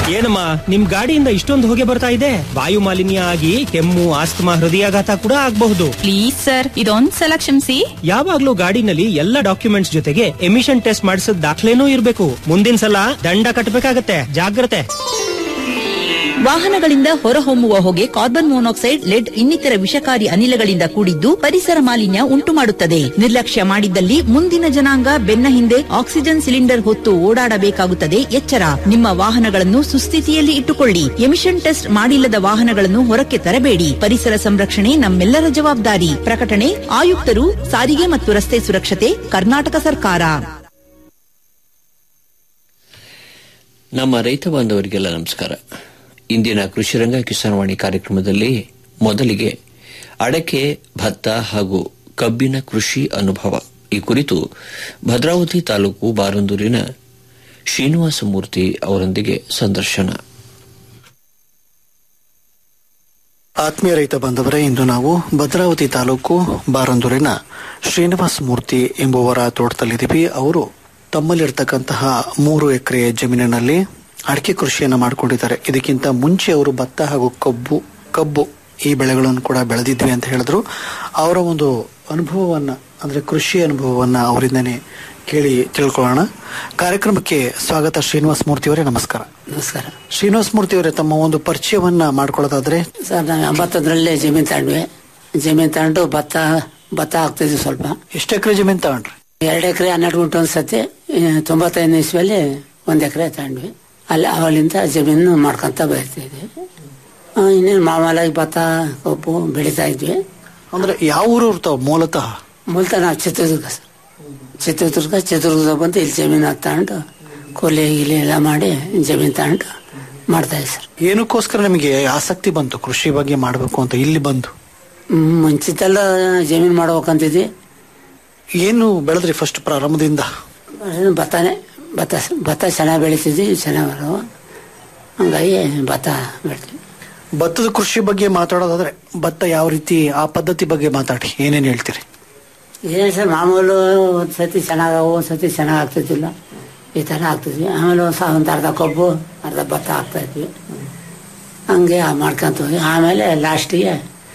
ಏನಮ್ಮ ನಿಮ್ ಗಾಡಿಯಿಂದ ಇಷ್ಟೊಂದು ಹೊಗೆ ಬರ್ತಾ ಇದೆ ವಾಯು ಮಾಲಿನ್ಯ ಆಗಿ ಕೆಮ್ಮು ಆಸ್ತಮಾ ಹೃದಯಾಘಾತ ಕೂಡ ಆಗಬಹುದು ಪ್ಲೀಸ್ ಸರ್ ಇದೊಂದ್ ಸಲ ಕ್ಷಮಿಸಿ ಯಾವಾಗ್ಲೂ ಗಾಡಿನಲ್ಲಿ ಎಲ್ಲ ಡಾಕ್ಯುಮೆಂಟ್ಸ್ ಜೊತೆಗೆ ಎಮಿಷನ್ ಟೆಸ್ಟ್ ಮಾಡಿಸಿದ ದಾಖಲೆನೂ ಇರಬೇಕು ಮುಂದಿನ ಸಲ ದಂಡ ಕಟ್ಟಬೇಕಾಗತ್ತೆ ಜಾಗ್ರತೆ ವಾಹನಗಳಿಂದ ಹೊರಹೊಮ್ಮುವ ಹೊಗೆ ಕಾರ್ಬನ್ ಮೊನಾಕ್ಸೈಡ್ ಲೆಡ್ ಇನ್ನಿತರ ವಿಷಕಾರಿ ಅನಿಲಗಳಿಂದ ಕೂಡಿದ್ದು ಪರಿಸರ ಮಾಲಿನ್ಯ ಉಂಟುಮಾಡುತ್ತದೆ ನಿರ್ಲಕ್ಷ್ಯ ಮಾಡಿದ್ದಲ್ಲಿ ಮುಂದಿನ ಜನಾಂಗ ಬೆನ್ನ ಹಿಂದೆ ಆಕ್ಸಿಜನ್ ಸಿಲಿಂಡರ್ ಹೊತ್ತು ಓಡಾಡಬೇಕಾಗುತ್ತದೆ ಎಚ್ಚರ ನಿಮ್ಮ ವಾಹನಗಳನ್ನು ಸುಸ್ಥಿತಿಯಲ್ಲಿ ಇಟ್ಟುಕೊಳ್ಳಿ ಎಮಿಷನ್ ಟೆಸ್ಟ್ ಮಾಡಿಲ್ಲದ ವಾಹನಗಳನ್ನು ಹೊರಕ್ಕೆ ತರಬೇಡಿ ಪರಿಸರ ಸಂರಕ್ಷಣೆ ನಮ್ಮೆಲ್ಲರ ಜವಾಬ್ದಾರಿ ಪ್ರಕಟಣೆ ಆಯುಕ್ತರು ಸಾರಿಗೆ ಮತ್ತು ರಸ್ತೆ ಸುರಕ್ಷತೆ ಕರ್ನಾಟಕ ಸರ್ಕಾರ ನಮ್ಮ ರೈತ ಬಾಂಧವರಿಗೆಲ್ಲ ನಮಸ್ಕಾರ ಇಂದಿನ ಕೃಷಿರಂಗ ಕಿಸಾನ್ವಾಣಿ ಕಾರ್ಯಕ್ರಮದಲ್ಲಿ ಮೊದಲಿಗೆ ಅಡಕೆ ಭತ್ತ ಹಾಗೂ ಕಬ್ಬಿನ ಕೃಷಿ ಅನುಭವ ಈ ಕುರಿತು ಭದ್ರಾವತಿ ತಾಲೂಕು ಬಾರಂದೂರಿನ ಶ್ರೀನಿವಾಸ ಮೂರ್ತಿ ಅವರೊಂದಿಗೆ ಸಂದರ್ಶನ ಆತ್ಮೀಯ ರೈತ ಬಾಂಧವರೇ ಇಂದು ನಾವು ಭದ್ರಾವತಿ ತಾಲೂಕು ಬಾರಂದೂರಿನ ಶ್ರೀನಿವಾಸ ಮೂರ್ತಿ ಎಂಬುವರ ತೋಟದಲ್ಲಿದ್ದೀವಿ ಅವರು ತಮ್ಮಲ್ಲಿರ್ತಕ್ಕಂತಹ ಮೂರು ಎಕರೆ ಜಮೀನಿನಲ್ಲಿ ಅಡಿಕೆ ಕೃಷಿಯನ್ನು ಮಾಡಿಕೊಂಡಿದ್ದಾರೆ ಇದಕ್ಕಿಂತ ಮುಂಚೆ ಅವರು ಭತ್ತ ಹಾಗೂ ಕಬ್ಬು ಕಬ್ಬು ಈ ಬೆಳೆಗಳನ್ನು ಕೂಡ ಬೆಳೆದಿದ್ವಿ ಅಂತ ಹೇಳಿದ್ರು ಅವರ ಒಂದು ಅನುಭವವನ್ನ ಅಂದ್ರೆ ಕೃಷಿ ಅನುಭವವನ್ನ ಅವರಿಂದನೇ ಕೇಳಿ ತಿಳ್ಕೊಳ್ಳೋಣ ಕಾರ್ಯಕ್ರಮಕ್ಕೆ ಸ್ವಾಗತ ಶ್ರೀನಿವಾಸ ಮೂರ್ತಿ ಅವರೇ ನಮಸ್ಕಾರ ನಮಸ್ಕಾರ ಶ್ರೀನಿವಾಸ ಮೂರ್ತಿ ಅವರೇ ತಮ್ಮ ಒಂದು ಪರಿಚಯವನ್ನ ಮಾಡ್ಕೊಳ್ಳೋದಾದ್ರೆ ಸರ್ ನಾವು ಎಂಬತ್ತೊಂದರಲ್ಲೇ ಜಮೀನು ತಗೊಂಡ್ವಿ ಜಮೀನು ತಗೊಂಡು ಭತ್ತ ಭತ್ತ ಹಾಕ್ತಿದ್ವಿ ಸ್ವಲ್ಪ ಎಷ್ಟು ಎಕರೆ ಜಮೀನ್ ತಗೊಂಡ್ರಿ ಎರಡು ಎಕರೆ ಹನ್ನೆರಡು ಗುಂಟೆ ಒಂದು ಸತಿ ಆ, ತೊಂಬತ್ತೈದನೇ ಇಸ್ವಿಯಲ್ಲಿ ಒಂದು ಎಕರೆ ತಗೊಂಡ್ವಿ ಅಲ್ಲಿ ಅವಳಿಂದ ಜಮೀನು ಮಾಡ್ಕೊಂತ ಬರ್ತಿದ್ವಿ ಆ, ಇನ್ನೇನು ಮಾಮೂಲಾಗಿ ಭತ್ತ ಕಬ್ಬು ಬೆಳೀತಾ ಇದ್ವಿ ಅಂದ್ರೆ ಯಾವ ಊರು ತಾವು ಮೂಲತಃ ಮೂಲತಃ ನಾವು ಚಿತ್ರದುರ್ಗ ಸರ್ ಚಿತ್ರದುರ್ಗ ಚಿತ್ರದುರ್ಗ ಬಂದು ಇಲ್ಲಿ ಜಮೀನು ತಗೊಂಡು ಕೂಲಿ ಗಿಲಿ ಎಲ್ಲ ಮಾಡಿ ಜಮೀನು ತಗೊಂಡು ಮಾಡ್ತಾ ಇದ್ವಿ ಸರ್ ಏನಕ್ಕೋಸ್ಕರ ನಿಮಗೆ ಆಸಕ್ತಿ ಬಂತು ಕೃಷಿ ಬಗ್ಗೆ ಮಾಡಬೇಕು ಅಂತ ಇಲ್ಲಿ ಬಂದು ಹ್ಮ್, ಮುಂಚಿತೆಲ್ಲ ಜಮೀನು ಮಾಡ್ಬೇಕಂತಿದ್ವಿ ಏನು ಬೆಳೆದ್ರಿ ಫಸ್ಟ್ ಪ್ರಾರಂಭದಿಂದ ಏನು ಭತ್ತನೇ ಭತ್ತ ಭತ್ತ ಚೆನ್ನಾಗಿ ಬೆಳೀತಿದ್ವಿ ಚೆನ್ನಾಗಿ ಬರೋ ಹಂಗಾಗಿ ಭತ್ತ ಬೆಳಿತೀವಿ ಭತ್ತದ ಕೃಷಿ ಬಗ್ಗೆ ಮಾತಾಡೋದಾದ್ರೆ ಭತ್ತ ಯಾವ ರೀತಿ ಆ ಪದ್ಧತಿ ಬಗ್ಗೆ ಮಾತಾಡಿ ಏನೇನ್ ಹೇಳ್ತೀರಿ ಏನ್ ಸರ್ ಮಾಮೂಲು ಒಂದು ಸತಿ ಚೆನ್ನಾಗವು ಒಂದು ಸತಿ ಚೆನ್ನಾಗಿ ಆಗ್ತಿದ್ದಿಲ್ಲ ಈ ಥರ ಆಗ್ತಿದ್ವಿ ಆಮೇಲೆ ಒಂದು ಸ- ಒಂದು ಅರ್ಧ ಕಬ್ಬು ಅರ್ಧ ಭತ್ತ ಹಾಕ್ತಾ ಇದ್ವಿ ಹಂಗೆ ಮಾಡ್ಕೊಂತ ಹೋದ್ವಿ ಆಮೇಲೆ ಲಾಸ್ಟಿಗೆ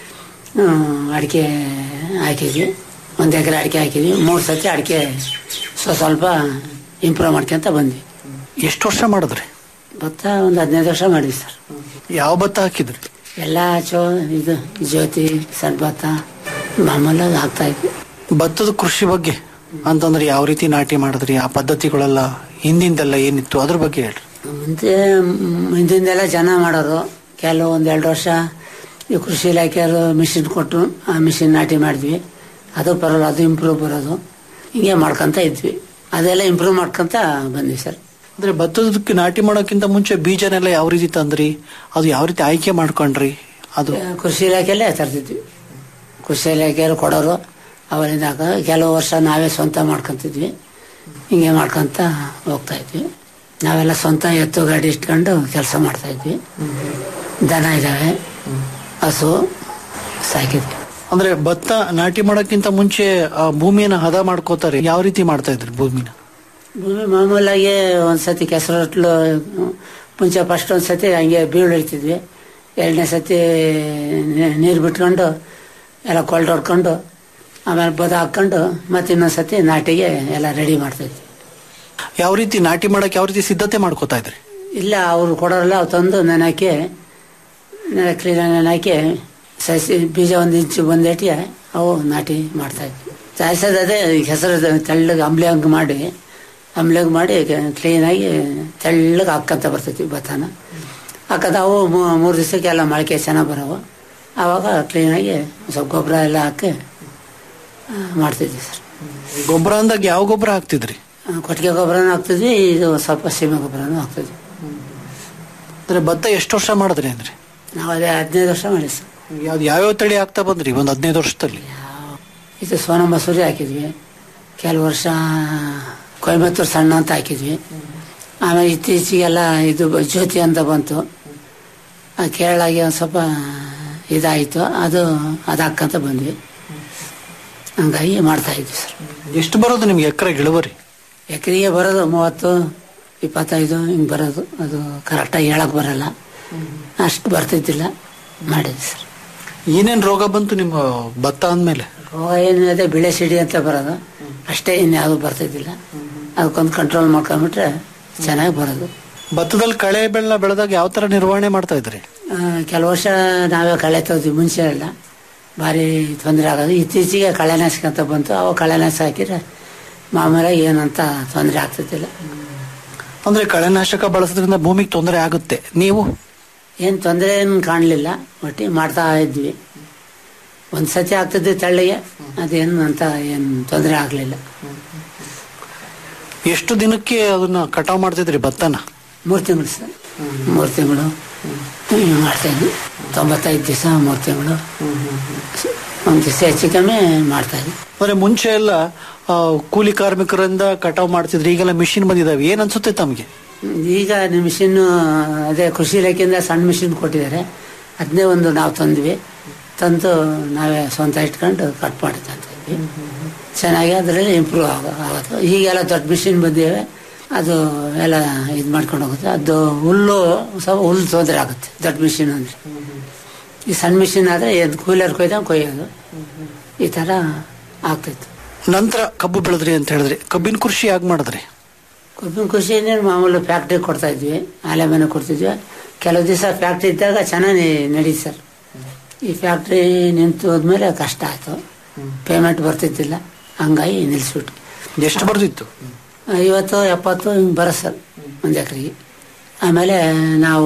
ಅಡಿಕೆ ಹಾಕಿದ್ವಿ ಒಂದು ಎಕರೆ ಅಡಿಕೆ ಹಾಕಿದ್ವಿ ಮೂರು ಸತಿ ಅಡಿಕೆ ಸ್ವ ಸ್ವಲ್ಪ ಇಂಪ್ರೂವ್ ಮಾಡ್ಕೊಂತ ಬಂದ್ವಿ ಎಷ್ಟು ವರ್ಷ ಮಾಡಿದ್ರಿ ಭತ್ತ ಒಂದು ಹದಿನೈದು ವರ್ಷ ಮಾಡಿದ್ವಿ ಸರ್ ಯಾವ ಭತ್ತ ಹಾಕಿದ್ರಿ ಎಲ್ಲ ಚೋ ಇದು ಜ್ಯೋತಿ ಸಣ್ಣ ಭತ್ತ ಮಾಮೂಲಾಗಿ ಹಾಕ್ತಾ ಇದ್ವಿ ಭತ್ತದ ಕೃಷಿ ಬಗ್ಗೆ ಅಂತಂದ್ರೆ ಯಾವ ರೀತಿ ನಾಟಿ ಮಾಡಿದ್ರಿ ಆ ಪದ್ಧತಿಗಳೆಲ್ಲ ಹಿಂದಿಂದೆಲ್ಲ ಏನಿತ್ತು ಅದ್ರ ಬಗ್ಗೆ ಹೇಳ್ರಿ ಮುಂದೆ ಹಿಂದಿಂದೆಲ್ಲ ಜನ ಮಾಡೋರು ಕೆಲವು ಒಂದು ಎರಡು ವರ್ಷ ಈ ಕೃಷಿ ಇಲಾಖೆಯವರು ಮಿಷಿನ್ ಕೊಟ್ಟು ಆ ಮಿಷಿನ್ ನಾಟಿ ಮಾಡಿದ್ವಿ ಅದು ಬರೋಲ್ಲ ಅದು ಇಂಪ್ರೂವ್ ಬರೋದು ಹಿಂಗೆ ಮಾಡ್ಕೊಂತ ಇದ್ವಿ ಅದೆಲ್ಲ ಇಂಪ್ರೂವ್ ಮಾಡ್ಕೊಂತ ಬಂದ್ವಿ ಸರ್ ಅಂದ್ರೆ ಭತ್ತದಕ್ಕೆ ನಾಟಿ ಮಾಡೋಕ್ಕಿಂತ ಮುಂಚೆ ಬೀಜನೆಲ್ಲ ಯಾವ ರೀತಿ ತಂದ್ರಿ ಅದು ಯಾವ ರೀತಿ ಆಯ್ಕೆ ಮಾಡ್ಕೊಂಡ್ರಿ ಅದು ಕೃಷಿ ಇಲಾಖೆಯಲ್ಲೇ ತರ್ತಿದ್ವಿ ಕೃಷಿ ಇಲಾಖೆಯವರು ಕೊಡೋರು ಅವರಿಂದ ಹಾಕೋದು ಕೆಲವು ವರ್ಷ ನಾವೇ ಸ್ವಂತ ಮಾಡ್ಕೊಂತಿದ್ವಿ ಹಿಂಗೆ ಮಾಡ್ಕೊಂತ ಹೋಗ್ತಾ ಇದ್ವಿ ನಾವೆಲ್ಲ ಸ್ವಂತ ಎತ್ತು ಗಾಡಿ ಇಟ್ಕೊಂಡು ಕೆಲಸ ಮಾಡ್ತಾ ಇದ್ವಿ ದನ ಇದ್ದಾವೆ ಹಸು ಸಾಕಿದ್ವಿ ಅಂದ್ರೆ ಭತ್ತ ನಾಟಿ ಮಾಡೋಕ್ಕಿಂತ ಮುಂಚೆ ಆ ಭೂಮಿಯನ್ನ ಹದ ಮಾಡ್ಕೋತಾರೆ ಯಾವ ರೀತಿ ಮಾಡ್ತಾ ಇದ್ರಿ ಭೂಮಿನ ಭೂಮಿ ಮಾಮೂಲಾಗಿ ಒಂದ್ಸತಿ ಕೆಸರಟ್ಲು ಮುಂಚೆ ಫಸ್ಟ್ ಒಂದ್ಸತಿ ಹಂಗೆ ಬೀಳು ಇಡ್ತಿದ್ವಿ ಎರಡನೇ ಸತಿ ನೀರು ಬಿಟ್ಕೊಂಡು ಎಲ್ಲ ಕೊಲ್ಟ್ ಹೊಡ್ಕೊಂಡು ಆಮೇಲೆ ಬದ ಹಾಕೊಂಡು ಮತ್ತೆ ಇನ್ನೊಂದು ಸತಿ ನಾಟಿಗೆ ಎಲ್ಲ ರೆಡಿ ಮಾಡ್ತಿದ್ವಿ ಯಾವ ರೀತಿ ನಾಟಿ ಮಾಡಕ್ ಯಾವ ರೀತಿ ಸಿದ್ಧತೆ ಮಾಡ್ಕೋತಾ ಇದ್ರಿ ಇಲ್ಲ ಅವ್ರು ಕೊಡೋರಲ್ಲ ಅವು ತಂದು ನೆನಾಕಿ ಕ್ಲೀನಾಗಿ ನೆನಾಕಿ ಸಸಿ ಬೀಜ ಒಂದು ಇಂಚು ಬಂದೇಟಿ ಅವು ನಾಟಿ ಮಾಡ್ತಾ ಇದ್ವಿ ಸಾಯಿಸೋದು ಅದೇ ಹೆಸರು ತೆಳ್ಳಗೆ ಅಂಬ್ಲಿ ಹಂಗೆ ಮಾಡಿ ಅಂಬ್ಲಿಗೆ ಮಾಡಿ ಕ್ಲೀನಾಗಿ ತೆಳ್ಳಗೆ ಹಾಕ್ಕಂತ ಬರ್ತೈತಿ ಭತ್ತನ ಹಾಕೋದು ಅವು ಮೂರು ದಿವಸಕ್ಕೆ ಎಲ್ಲ ಮೊಳಕೆ ಚೆನ್ನಾಗಿ ಬರೋವು ಆವಾಗ ಕ್ಲೀನಾಗಿ ಸ್ವಲ್ಪ ಗೊಬ್ಬರ ಎಲ್ಲ ಹಾಕಿ ಆ, ಮಾಡ್ತಿದ್ವಿ ಸರ್ ಗೊಬ್ಬರ ಅಂದಾಗ ಯಾವ ಗೊಬ್ಬರ ಹಾಕ್ತಿದ್ರಿ ಆ, ಕೊಟ್ಟಿಗೆ ಗೊಬ್ಬರನೂ ಹಾಕ್ತಿದ್ವಿ ಇದು ಸ್ವಲ್ಪ ಸೀಮೆ ಗೊಬ್ಬರನೂ ಹಾಕ್ತಿದ್ವಿ ಅಂದ್ರೆ ಭತ್ತ ಎಷ್ಟು ವರ್ಷ ಮಾಡಿದ್ರಿ ಅಂದ್ರೆ ನಾವು ಅದೇ ಹದಿನೈದು ವರ್ಷ ಮಾಡಿ ಸರ್ ಯಾವ್ದು ಯಾವ್ಯಾವ ತಳಿ ಆಗ್ತಾ ಬಂದ್ರಿ ಒಂದ್ ಹದಿನೈದು ವರ್ಷದಲ್ಲಿ ಇದು ಸೋನ ಮಸೂರಿ ಹಾಕಿದ್ವಿ ಕೆಲವು ವರ್ಷ ಕೊಯಮತ್ತೂರು ಸಣ್ಣ ಅಂತ ಹಾಕಿದ್ವಿ ಆಮೇಲೆ ಇತ್ತೀಚೆಗೆಲ್ಲ ಇದು ಬ- ಜ್ಯೋತಿ ಅಂತ ಬಂತು ಆ ಕೇರಳಗೆ ಒಂದು ಸ್ವಲ್ಪ ಇದಾಯಿತು ಅದು ಅದು ಹಾಕ್ಕಂತ ಬಂದ್ವಿ ಹಂಗಾಗಿ ಮಾಡ್ತಾ ಇದ್ವಿ ಸರ್ ಎಷ್ಟು ಬರೋದು ನಿಮ್ಗೆ ಎಕರೆ ಇಳುವರಿ ಎಕರೆಗೆ ಬರೋದು ಮೂವತ್ತು ಇಪ್ಪತ್ತೈದು ಹಿಂಗೆ ಬರೋದು ಅದು ಕರೆಕ್ಟಾಗಿ ಹೇಳಕ್ ಬರಲ್ಲ ಅಷ್ಟು ಬರ್ತಿದ್ದಿಲ್ಲ ಮಾಡಿದ್ವಿ ಸರ್ ಏನೇನ್ ರೋಗ ಬಂತು ನಿಮ್ಮ ಭತ್ತ ಅಂದ್ಮೇಲೆ ರೋಗ ಏನಿದೆ ಬಿಳೆ ಸಿಡಿ ಅಂತ ಬರೋದು ಅಷ್ಟೇ ಇನ್ಯಾವುದು ಬರ್ತಿದ್ದಿಲ್ಲ ಅದಕ್ಕೊಂದು ಕಂಟ್ರೋಲ್ ಮಾಡ್ಕೊಂಡ್ಬಿಟ್ರೆ ಚೆನ್ನಾಗಿ ಬರೋದು ಭತ್ತದಲ್ಲಿ ಕಳೆ ಬೆಳ್ಳ ಬೆಳೆದಾಗ ಯಾವ ತರ ನಿರ್ವಹಣೆ ಮಾಡ್ತಾ ಇದ್ರಿ ಆ, ಕೆಲವು ವರ್ಷ ನಾವೇ ಕಳೆ ತೆಗ್ದ್ವಿ ಮುಂಚೆ ಎಲ್ಲ ಭಾರಿ ತೊಂದರೆ ಆಗೋದು ಇತ್ತೀಚೆಗೆ ಕಳೆನಾಶಕ ಅಂತ ಬಂತು ಅವು ಕಳೆನಾಶಕ ಹಾಕಿದ್ರೆ ಮಾಮೂಲಾಗಿ ಏನಂತ ತೊಂದರೆ ಆಗ್ತಿದ್ದಿಲ್ಲ ಅಂದ್ರೆ ಕಳೆನಾಶಕ ಬಳಸೋದ್ರಿಂದ ಭೂಮಿಗೆ ತೊಂದರೆ ಆಗುತ್ತೆ ನೀವು ಏನು ತೊಂದರೆ ಏನು ಕಾಣಲಿಲ್ಲ ಒಟ್ಟಿ ಮಾಡ್ತಾ ಇದ್ವಿ ಒಂದು ಸತಿ ಆಗ್ತಿದ್ವಿ ತಳ್ಳಿಗೆ ಅದೇನು ಅಂತ ಏನು ತೊಂದರೆ ಆಗಲಿಲ್ಲ ಎಷ್ಟು ದಿನಕ್ಕೆ ಅದನ್ನ ಕಟಾವ್ ಮಾಡ್ತಿದ್ರಿ ಭತ್ತನ ಮೂರು ತಿಂಗಳು ಸರ್ ಮೂರು ತಿಂಗಳು ಹಿಂಗೆ ಮಾಡ್ತಾಯಿದ್ವಿ ತೊಂಬತ್ತೈದು ದಿವಸ ಮೂರು ತಿಂಗಳು ಒಂದು ದಿವಸ ಹೆಚ್ಚು ಕಮ್ಮಿ ಮಾಡ್ತಾಯಿದ್ವಿ ಅಂದ್ರೆ ಮುಂಚೆ ಎಲ್ಲ ಆ, ಕೂಲಿ ಕಾರ್ಮಿಕರಿಂದ ಕಟಾವ್ ಮಾಡ್ತಿದ್ರಿ ಈಗೆಲ್ಲ ಮಿಷಿನ್ ಬಂದಿದಾವೆ ಏನ್ ಅನ್ಸುತ್ತೆ ತಮ್ಗೆ ಈಗ ಮಿಷಿನ್ ಅದೇ ಕೃಷಿ ಇಲಾಖೆಯಿಂದ ಸಣ್ಣ ಮಿಷಿನ್ ಕೊಟ್ಟಿದ್ದಾರೆ ಅದನ್ನೇ ಒಂದು ನಾವು ತಂದ್ವಿ ತಂದು ನಾವೇ ಸ್ವಂತ ಇಟ್ಕೊಂಡು ಕಟ್ ಮಾಡಿ ತಂದಿದ್ವಿ ಚೆನ್ನಾಗಿ ಅದರಲ್ಲಿ ಇಂಪ್ರೂವ್ ಆಗ ಆಗೋದು ಈಗೆಲ್ಲ ದೊಡ್ಡ ಮಿಷಿನ್ ಬಂದಿವೆ ಅದು ಎಲ್ಲ ಇದು ಮಾಡ್ಕೊಂಡು ಹೋಗುತ್ತೆ ಅದು ಹುಲ್ಲು ಸ್ವಲ್ಪ ಹುಲ್ಲು ತೊಂದರೆ ಆಗುತ್ತೆ ದೊಡ್ಡ ಮಿಷಿನ್ ಅಂದರೆ ಈ ಸಣ್ಣ ಮಿಷಿನ್ ಆದರೆ ಏನು ಕೂಲರ್ ಕೊಯ್ದಂಗೆ ಕೊಯ್ಯೋದು ಈ ಥರ ಆಗ್ತಿತ್ತು ನಂತರ ಕಬ್ಬು ಬೆಳೆದ್ರಿ ಅಂತ ಹೇಳಿದ್ರಿ ಕಬ್ಬಿನ ಕೃಷಿ ಯಾಕೆ ಮಾಡಿದ್ರಿ ಕಬ್ಬಿನ ಕೃಷಿ ಮಾಮೂಲು ಫ್ಯಾಕ್ಟ್ರಿ ಕೊಡ್ತಾ ಇದ್ವಿ ಆಲೆ ಮನೆ ಕೊಡ್ತಿದ್ವಿ ಕೆಲವು ದಿವಸ ಫ್ಯಾಕ್ಟ್ರಿ ಇದ್ದಾಗ ಚೆನ್ನಾಗಿ ನಡೀತು ಸರ್ ಈ ಫ್ಯಾಕ್ಟ್ರಿ ನಿಂತು ಹೋದ್ಮೇಲೆ ಕಷ್ಟ ಆಯ್ತು ಪೇಮೆಂಟ್ ಬರ್ತಿದ್ದಿಲ್ಲ ಹಂಗಾಗಿ ನಿಲ್ಲಿಸ್ಬಿಟ್ಟು ಎಷ್ಟು ಬರ್ತಿತ್ತು ಐವತ್ತು ಎಪ್ಪತ್ತು ಹಿಂಗೆ ಬರೋ ಸರ್ ಒಂದು ಎಕರೆಗೆ ಆಮೇಲೆ ನಾವು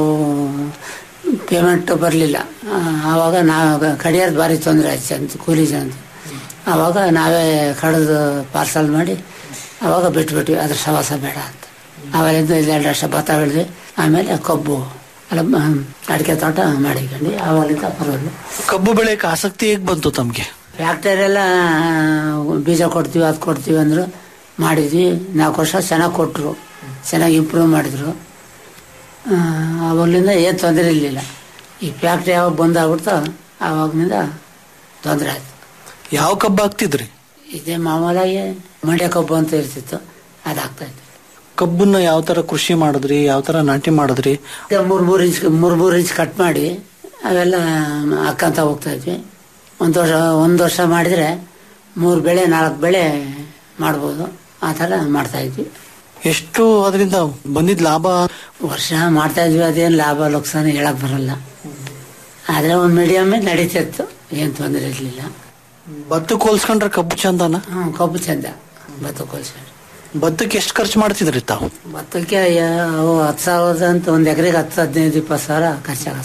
ಪೇಮೆಂಟ್ ಬರಲಿಲ್ಲ ಆವಾಗ ನಾವು ಕಡಿಯೋದು ಭಾರಿ ತೊಂದರೆ ಆಯ್ತು ಅಂತ ಕೂಲಿ ಜನ ಅಂತ ಆವಾಗ ನಾವೇ ಕಡಿದು ಪಾರ್ಸಲ್ ಮಾಡಿ ಆವಾಗ ಬಿಟ್ಬಿಟ್ವಿ ಅದ್ರ ಸವಾಸ ಬೇಡ ಅಂತ ಆವಾಗಿಂದ ಎರಡು ವರ್ಷ ಭತ್ತ ಬೆಳೆದ್ವಿ ಆಮೇಲೆ ಕಬ್ಬು ಅಲ್ಲ ಮ- ಅಡಿಕೆ ತೋಟ ಮಾಡಿಕೊಂಡು ಆವಾಗಲಿಂದ ಪರವಾಗಿಲ್ಲ ಕಬ್ಬು ಬೆಳೆಯಕ್ಕೆ ಆಸಕ್ತಿ ಹೇಗ್ ಬಂತು ತಮ್ಗೆ ಫ್ಯಾಕ್ಟರಿಯೆಲ್ಲ ಬೀಜ ಕೊಡ್ತೀವಿ ಅದು ಕೊಡ್ತೀವಿ ಅಂದರು ಮಾಡಿದ್ವಿ ನಾಲ್ಕು ವರ್ಷ ಚೆನ್ನಾಗಿ ಕೊಟ್ಟರು ಚೆನ್ನಾಗಿ ಇಂಪ್ರೂವ್ ಮಾಡಿದರು ಆವಾಗಲಿಂದ ಏನು ತೊಂದರೆ ಇರಲಿಲ್ಲ ಈ ಫ್ಯಾಕ್ಟ್ರಿ ಯಾವಾಗ ಬಂದಾಗ್ಬಿಡ್ತೋ ಆವಾಗಲಿಂದ ತೊಂದರೆ ಆಯ್ತು ಯಾವ ಕಬ್ಬು ಹಾಕ್ತಿದ್ರಿ ಇದೇ ಮಾಮೂಲಾಗಿ ಮಂಡ್ಯ ಕಬ್ಬು ಅಂತ ಇರ್ತಿತ್ತು ಅದಾಗ್ತಾ ಇತ್ತು ಕಬ್ಬನ್ನ ಯಾವ ತರ ಕೃಷಿ ಮಾಡಿದ್ರಿ ಯಾವ ತರ ನಾಟಿ ಮಾಡಿದ್ರಿ ಈಗ ಮೂರು ಮೂರು ಇಂಚ್ ಮೂರು ಮೂರು ಇಂಚ್ ಕಟ್ ಮಾಡಿ ಅವೆಲ್ಲ ಹಾಕ್ಕಂತ ಹೋಗ್ತಾ ಇದ್ವಿ ಒಂದು ವರ್ಷ ಒಂದು ವರ್ಷ ಮಾಡಿದರೆ ಮೂರು ಬೆಳೆ ನಾಲ್ಕು ಬೆಳೆ ಮಾಡ್ಬೋದು ಆ ಥರ ಮಾಡ್ತಾ ಇದ್ವಿ ಎಷ್ಟು ಅದರಿಂದ ಬಂದಿದ್ ಲಾಭ ವರ್ಷ ಮಾಡ್ತಾ ಇದ್ವಿ ಅದೇನು ಲಾಭ ಲೋಕ್ಸಾನ ಹೇಳಕ್ ಬರಲ್ಲ ಆದರೆ ಒಂದು ಮೀಡಿಯಮ್ಮೇ ನಡೀತಿತ್ತು ಏನು ತೊಂದರೆ ಇರಲಿಲ್ಲ ಭತ್ತಕ್ಕೆ ಹೋಲ್ಸ್ಕೊಂಡ್ರೆ ಕಬ್ಬು ಚಂದನ ಹ್ಞೂ ಕಬ್ಬು ಚಂದ ಭತ್ತ ಕೊಲ್ಸಿ ಭತ್ತಕ್ಕೆ ಎಷ್ಟು ಖರ್ಚು ಮಾಡ್ತಿದ್ರಿ ತಾವು ಭತ್ತಕ್ಕೆ ಯಾ- ಅವು ಹತ್ತು ಸಾವಿರದ ಅಂತ ಒಂದು ಎಕರೆಗೆ ಹತ್ತು ಹದಿನೈದು ಇಪ್ಪತ್ತು ಸಾವಿರ ಖರ್ಚಾಗ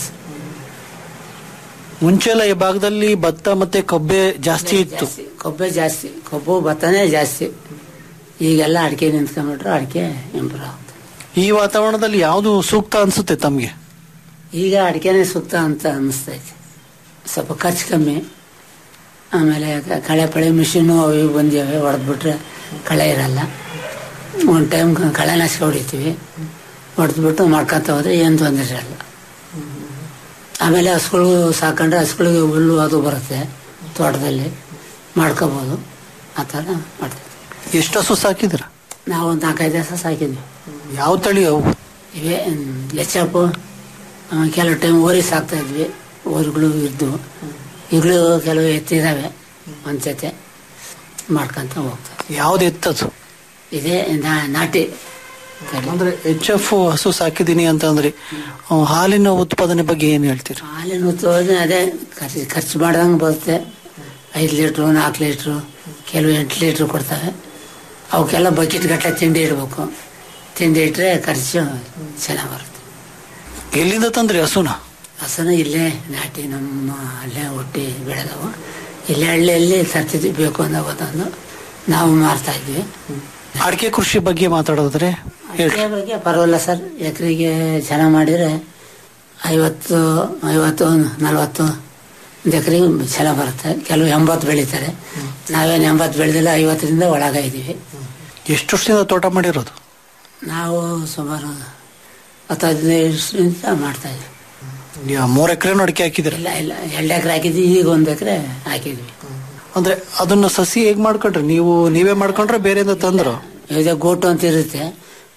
ಮುಂಚೆ ಎಲ್ಲ ಈ ಭಾಗದಲ್ಲಿ ಭತ್ತ ಮತ್ತೆ ಕಬ್ಬೆ ಜಾಸ್ತಿ ಇತ್ತು ಕಬ್ಬೆ ಜಾಸ್ತಿ ಕಬ್ಬು ಭತ್ತನೇ ಜಾಸ್ತಿ ಈಗೆಲ್ಲ ಅಡಿಕೆ ನಿಂತ್ಕೊಂಡ್ಬಿಟ್ರೆ ಅಡಿಕೆ ಇಂಪ್ರೂವ್ ಆಗುತ್ತೆ ಈ ವಾತಾವರಣದಲ್ಲಿ ಯಾವ್ದು ಸೂಕ್ತ ಅನ್ಸುತ್ತೆ ತಮ್ಗೆ ಈಗ ಅಡಿಕೆನೇ ಸೂಕ್ತ ಅಂತ ಅನ್ನಿಸ್ತೈತೆ ಸ್ವಲ್ಪ ಖರ್ಚು ಕಮ್ಮಿ ಆಮೇಲೆ ಕ- ಕಳೆ ಪಳೆ ಮಿಷಿನ್ನು ಅವು ಇವು ಬಂದಿವೆ ಹೊಡೆದ್ಬಿಟ್ರೆ ಕಳೆ ಇರಲ್ಲ ಒಂದು ಟೈಮ್ ಕಳೆನಾಶಕ ಹೊಡಿತೀವಿ ಹೊಡೆದ್ಬಿಟ್ಟು ಮಾಡ್ಕೊತ ಹೋದ್ರೆ ಏನು ತೊಂದರೆ ಇರಲ್ಲ ಆಮೇಲೆ ಹಸುಗಳು ಸಾಕೊಂಡ್ರೆ ಹಸುಗಳಿಗೆ ಹುಲ್ಲು ಅದು ಬರುತ್ತೆ ತೋಟದಲ್ಲಿ ಮಾಡ್ಕೋಬೋದು ಆ ಥರ ಮಾಡ್ತೀವಿ ಎಷ್ಟು ಹಸು ಸಾಕಿದ್ರ ನಾವು ಒಂದು ನಾಲ್ಕೈದು ದಿವಸ ಸಾಕಿದ್ವಿ ಯಾವ ತಳಿ ಅವು ಇವೇ ಎಚ್ಚಪ್ಪು ಕೆಲವು ಟೈಮ್ ಓರಿ ಸಾಕ್ತಾ ಇದ್ವಿ ಓರಿಗಳು ಇದ್ವು ಈಗಲೂ ಕೆಲವು ಎತ್ತಿದಾವೆ ಒಂದು ಜೊತೆ ಮಾಡ್ಕೊಂತ ಹೋಗ್ತಾರೆ ಯಾವ್ದು ಎತ್ತದು ಇದೇ ನಾ- ನಾಟಿ ತಳಿ. ಅಂದ್ರೆ ಎಚ್ ಎಫ್ ಹಸು ಸಾಕಿದೀನಿ ಅಂತ ಅಂದ್ರೆ ಆ, ಹಾಲಿನ ಉತ್ಪಾದನೆ ಬಗ್ಗೆ ಏನ್ ಹೇಳ್ತೀರಿ ಹಾಲಿನ ಉತ್ಪಾದನೆ ಅದೇ ಖರ್ಚು ಖರ್ಚು ಮಾಡ್ದಂಗೆ ಬರುತ್ತೆ ಐದು ಲೀಟ್ರು ನಾಲ್ಕು ಲೀಟ್ರು ಕೆಲವು ಎಂಟು ಲೀಟ್ರು ಕೊಡ್ತವೆ ಅವಕ್ಕೆಲ್ಲ ಬಕೆಟ್ ಗಟ್ಟಲೆ ತಿಂಡಿ ಇಡಬೇಕು ತಿಂಡಿ ಇಟ್ಟರೆ ಖರ್ಚು ಚೆನ್ನಾಗಿ ಬರುತ್ತೆ ಎಲ್ಲಿಂದ ತಂದ್ರಿ ಹಸುನ ಹಸನ ಇಲ್ಲೇ ನಾಟಿ ನಮ್ಮ ಅಲ್ಲೇ ಹುಟ್ಟಿ ಬೆಳೆದವು ಇಲ್ಲೇ ಹಳ್ಳಿಯಲ್ಲಿ ತರ್ತಿದ್ವಿ ಬೇಕು ಅಂದಾಗ ತಂದು ನಾವು ಮಾರ್ತಾ ಇದ್ವಿ ಅಡಿಕೆ ಕೃಷಿ ಬಗ್ಗೆ ಮಾತಾಡೋದ್ರೆ ಹೇಳಿ ಅಡಿಕೆ ಬಗ್ಗೆ ಪರವಾಗಿಲ್ಲ ಸರ್ ಎಕರೆಗೆ ಚೆನ್ನಾಗಿ ಮಾಡಿದರೆ ಐವತ್ತು ಐವತ್ತು ನಲವತ್ತು ಒಂದು ಎಕರೆಗೆ ಚೆನ್ನಾಗಿ ಬರುತ್ತೆ ಕೆಲವು ಎಂಬತ್ತು ಬೆಳೀತಾರೆ ನಾವೇನು ಎಂಬತ್ತು ಬೆಳೆದಿಲ್ಲ ಐವತ್ತರಿಂದ ಒಳಗೆ ಇದ್ದೀವಿ ಎಷ್ಟು ವರ್ಷದಿಂದ ತೋಟ ಮಾಡಿರೋದು ನಾವು ಸುಮಾರು ಹತ್ತು ಹದಿನೈದು ವರ್ಷದಿಂದ ಮಾಡ್ತಾ ಇದ್ವಿ ಯಾ, ಮೂರ್ ಎಕರೆನೂ ಅಡಿಕೆ ಹಾಕಿದಿರ ಇಲ್ಲ ಇಲ್ಲ ಎರಡು ಎಕರೆ ಹಾಕಿದ್ವಿ ಈಗ ಒಂದು ಎಕರೆ ಹಾಕಿದ್ವಿ ಅಂದ್ರೆ ಅದನ್ನ ಸಸಿ ಹೇಗ್ ಮಾಡ್ಕೊಂಡ್ರಿ ನೀವು ನೀವೇ ಮಾಡ್ಕೊಂಡ್ರೆ ಬೇರೆಯಿಂದ ತಂದ್ರು ಇದೇ ಗೋಟು ಅಂತ ಇರುತ್ತೆ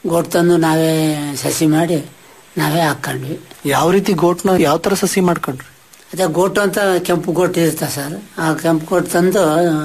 ಗೋಟ್ ತಂದು ನಾವೇ ಸಸಿ ಮಾಡಿ ನಾವೇ ಹಾಕ್ಕೊಂಡ್ವಿ ಯಾವ ರೀತಿ ಗೋಟ್ನ ಯಾವ ತರ ಸಸಿ ಮಾಡ್ಕೊಂಡ್ರಿ ಅದೇ ಗೋಟು ಅಂತ ಕೆಂಪು ಗೋಟು ಇರುತ್ತೆ ಸರ್ ಆ ಕೆಂಪು ಗೋಟು ತಂದು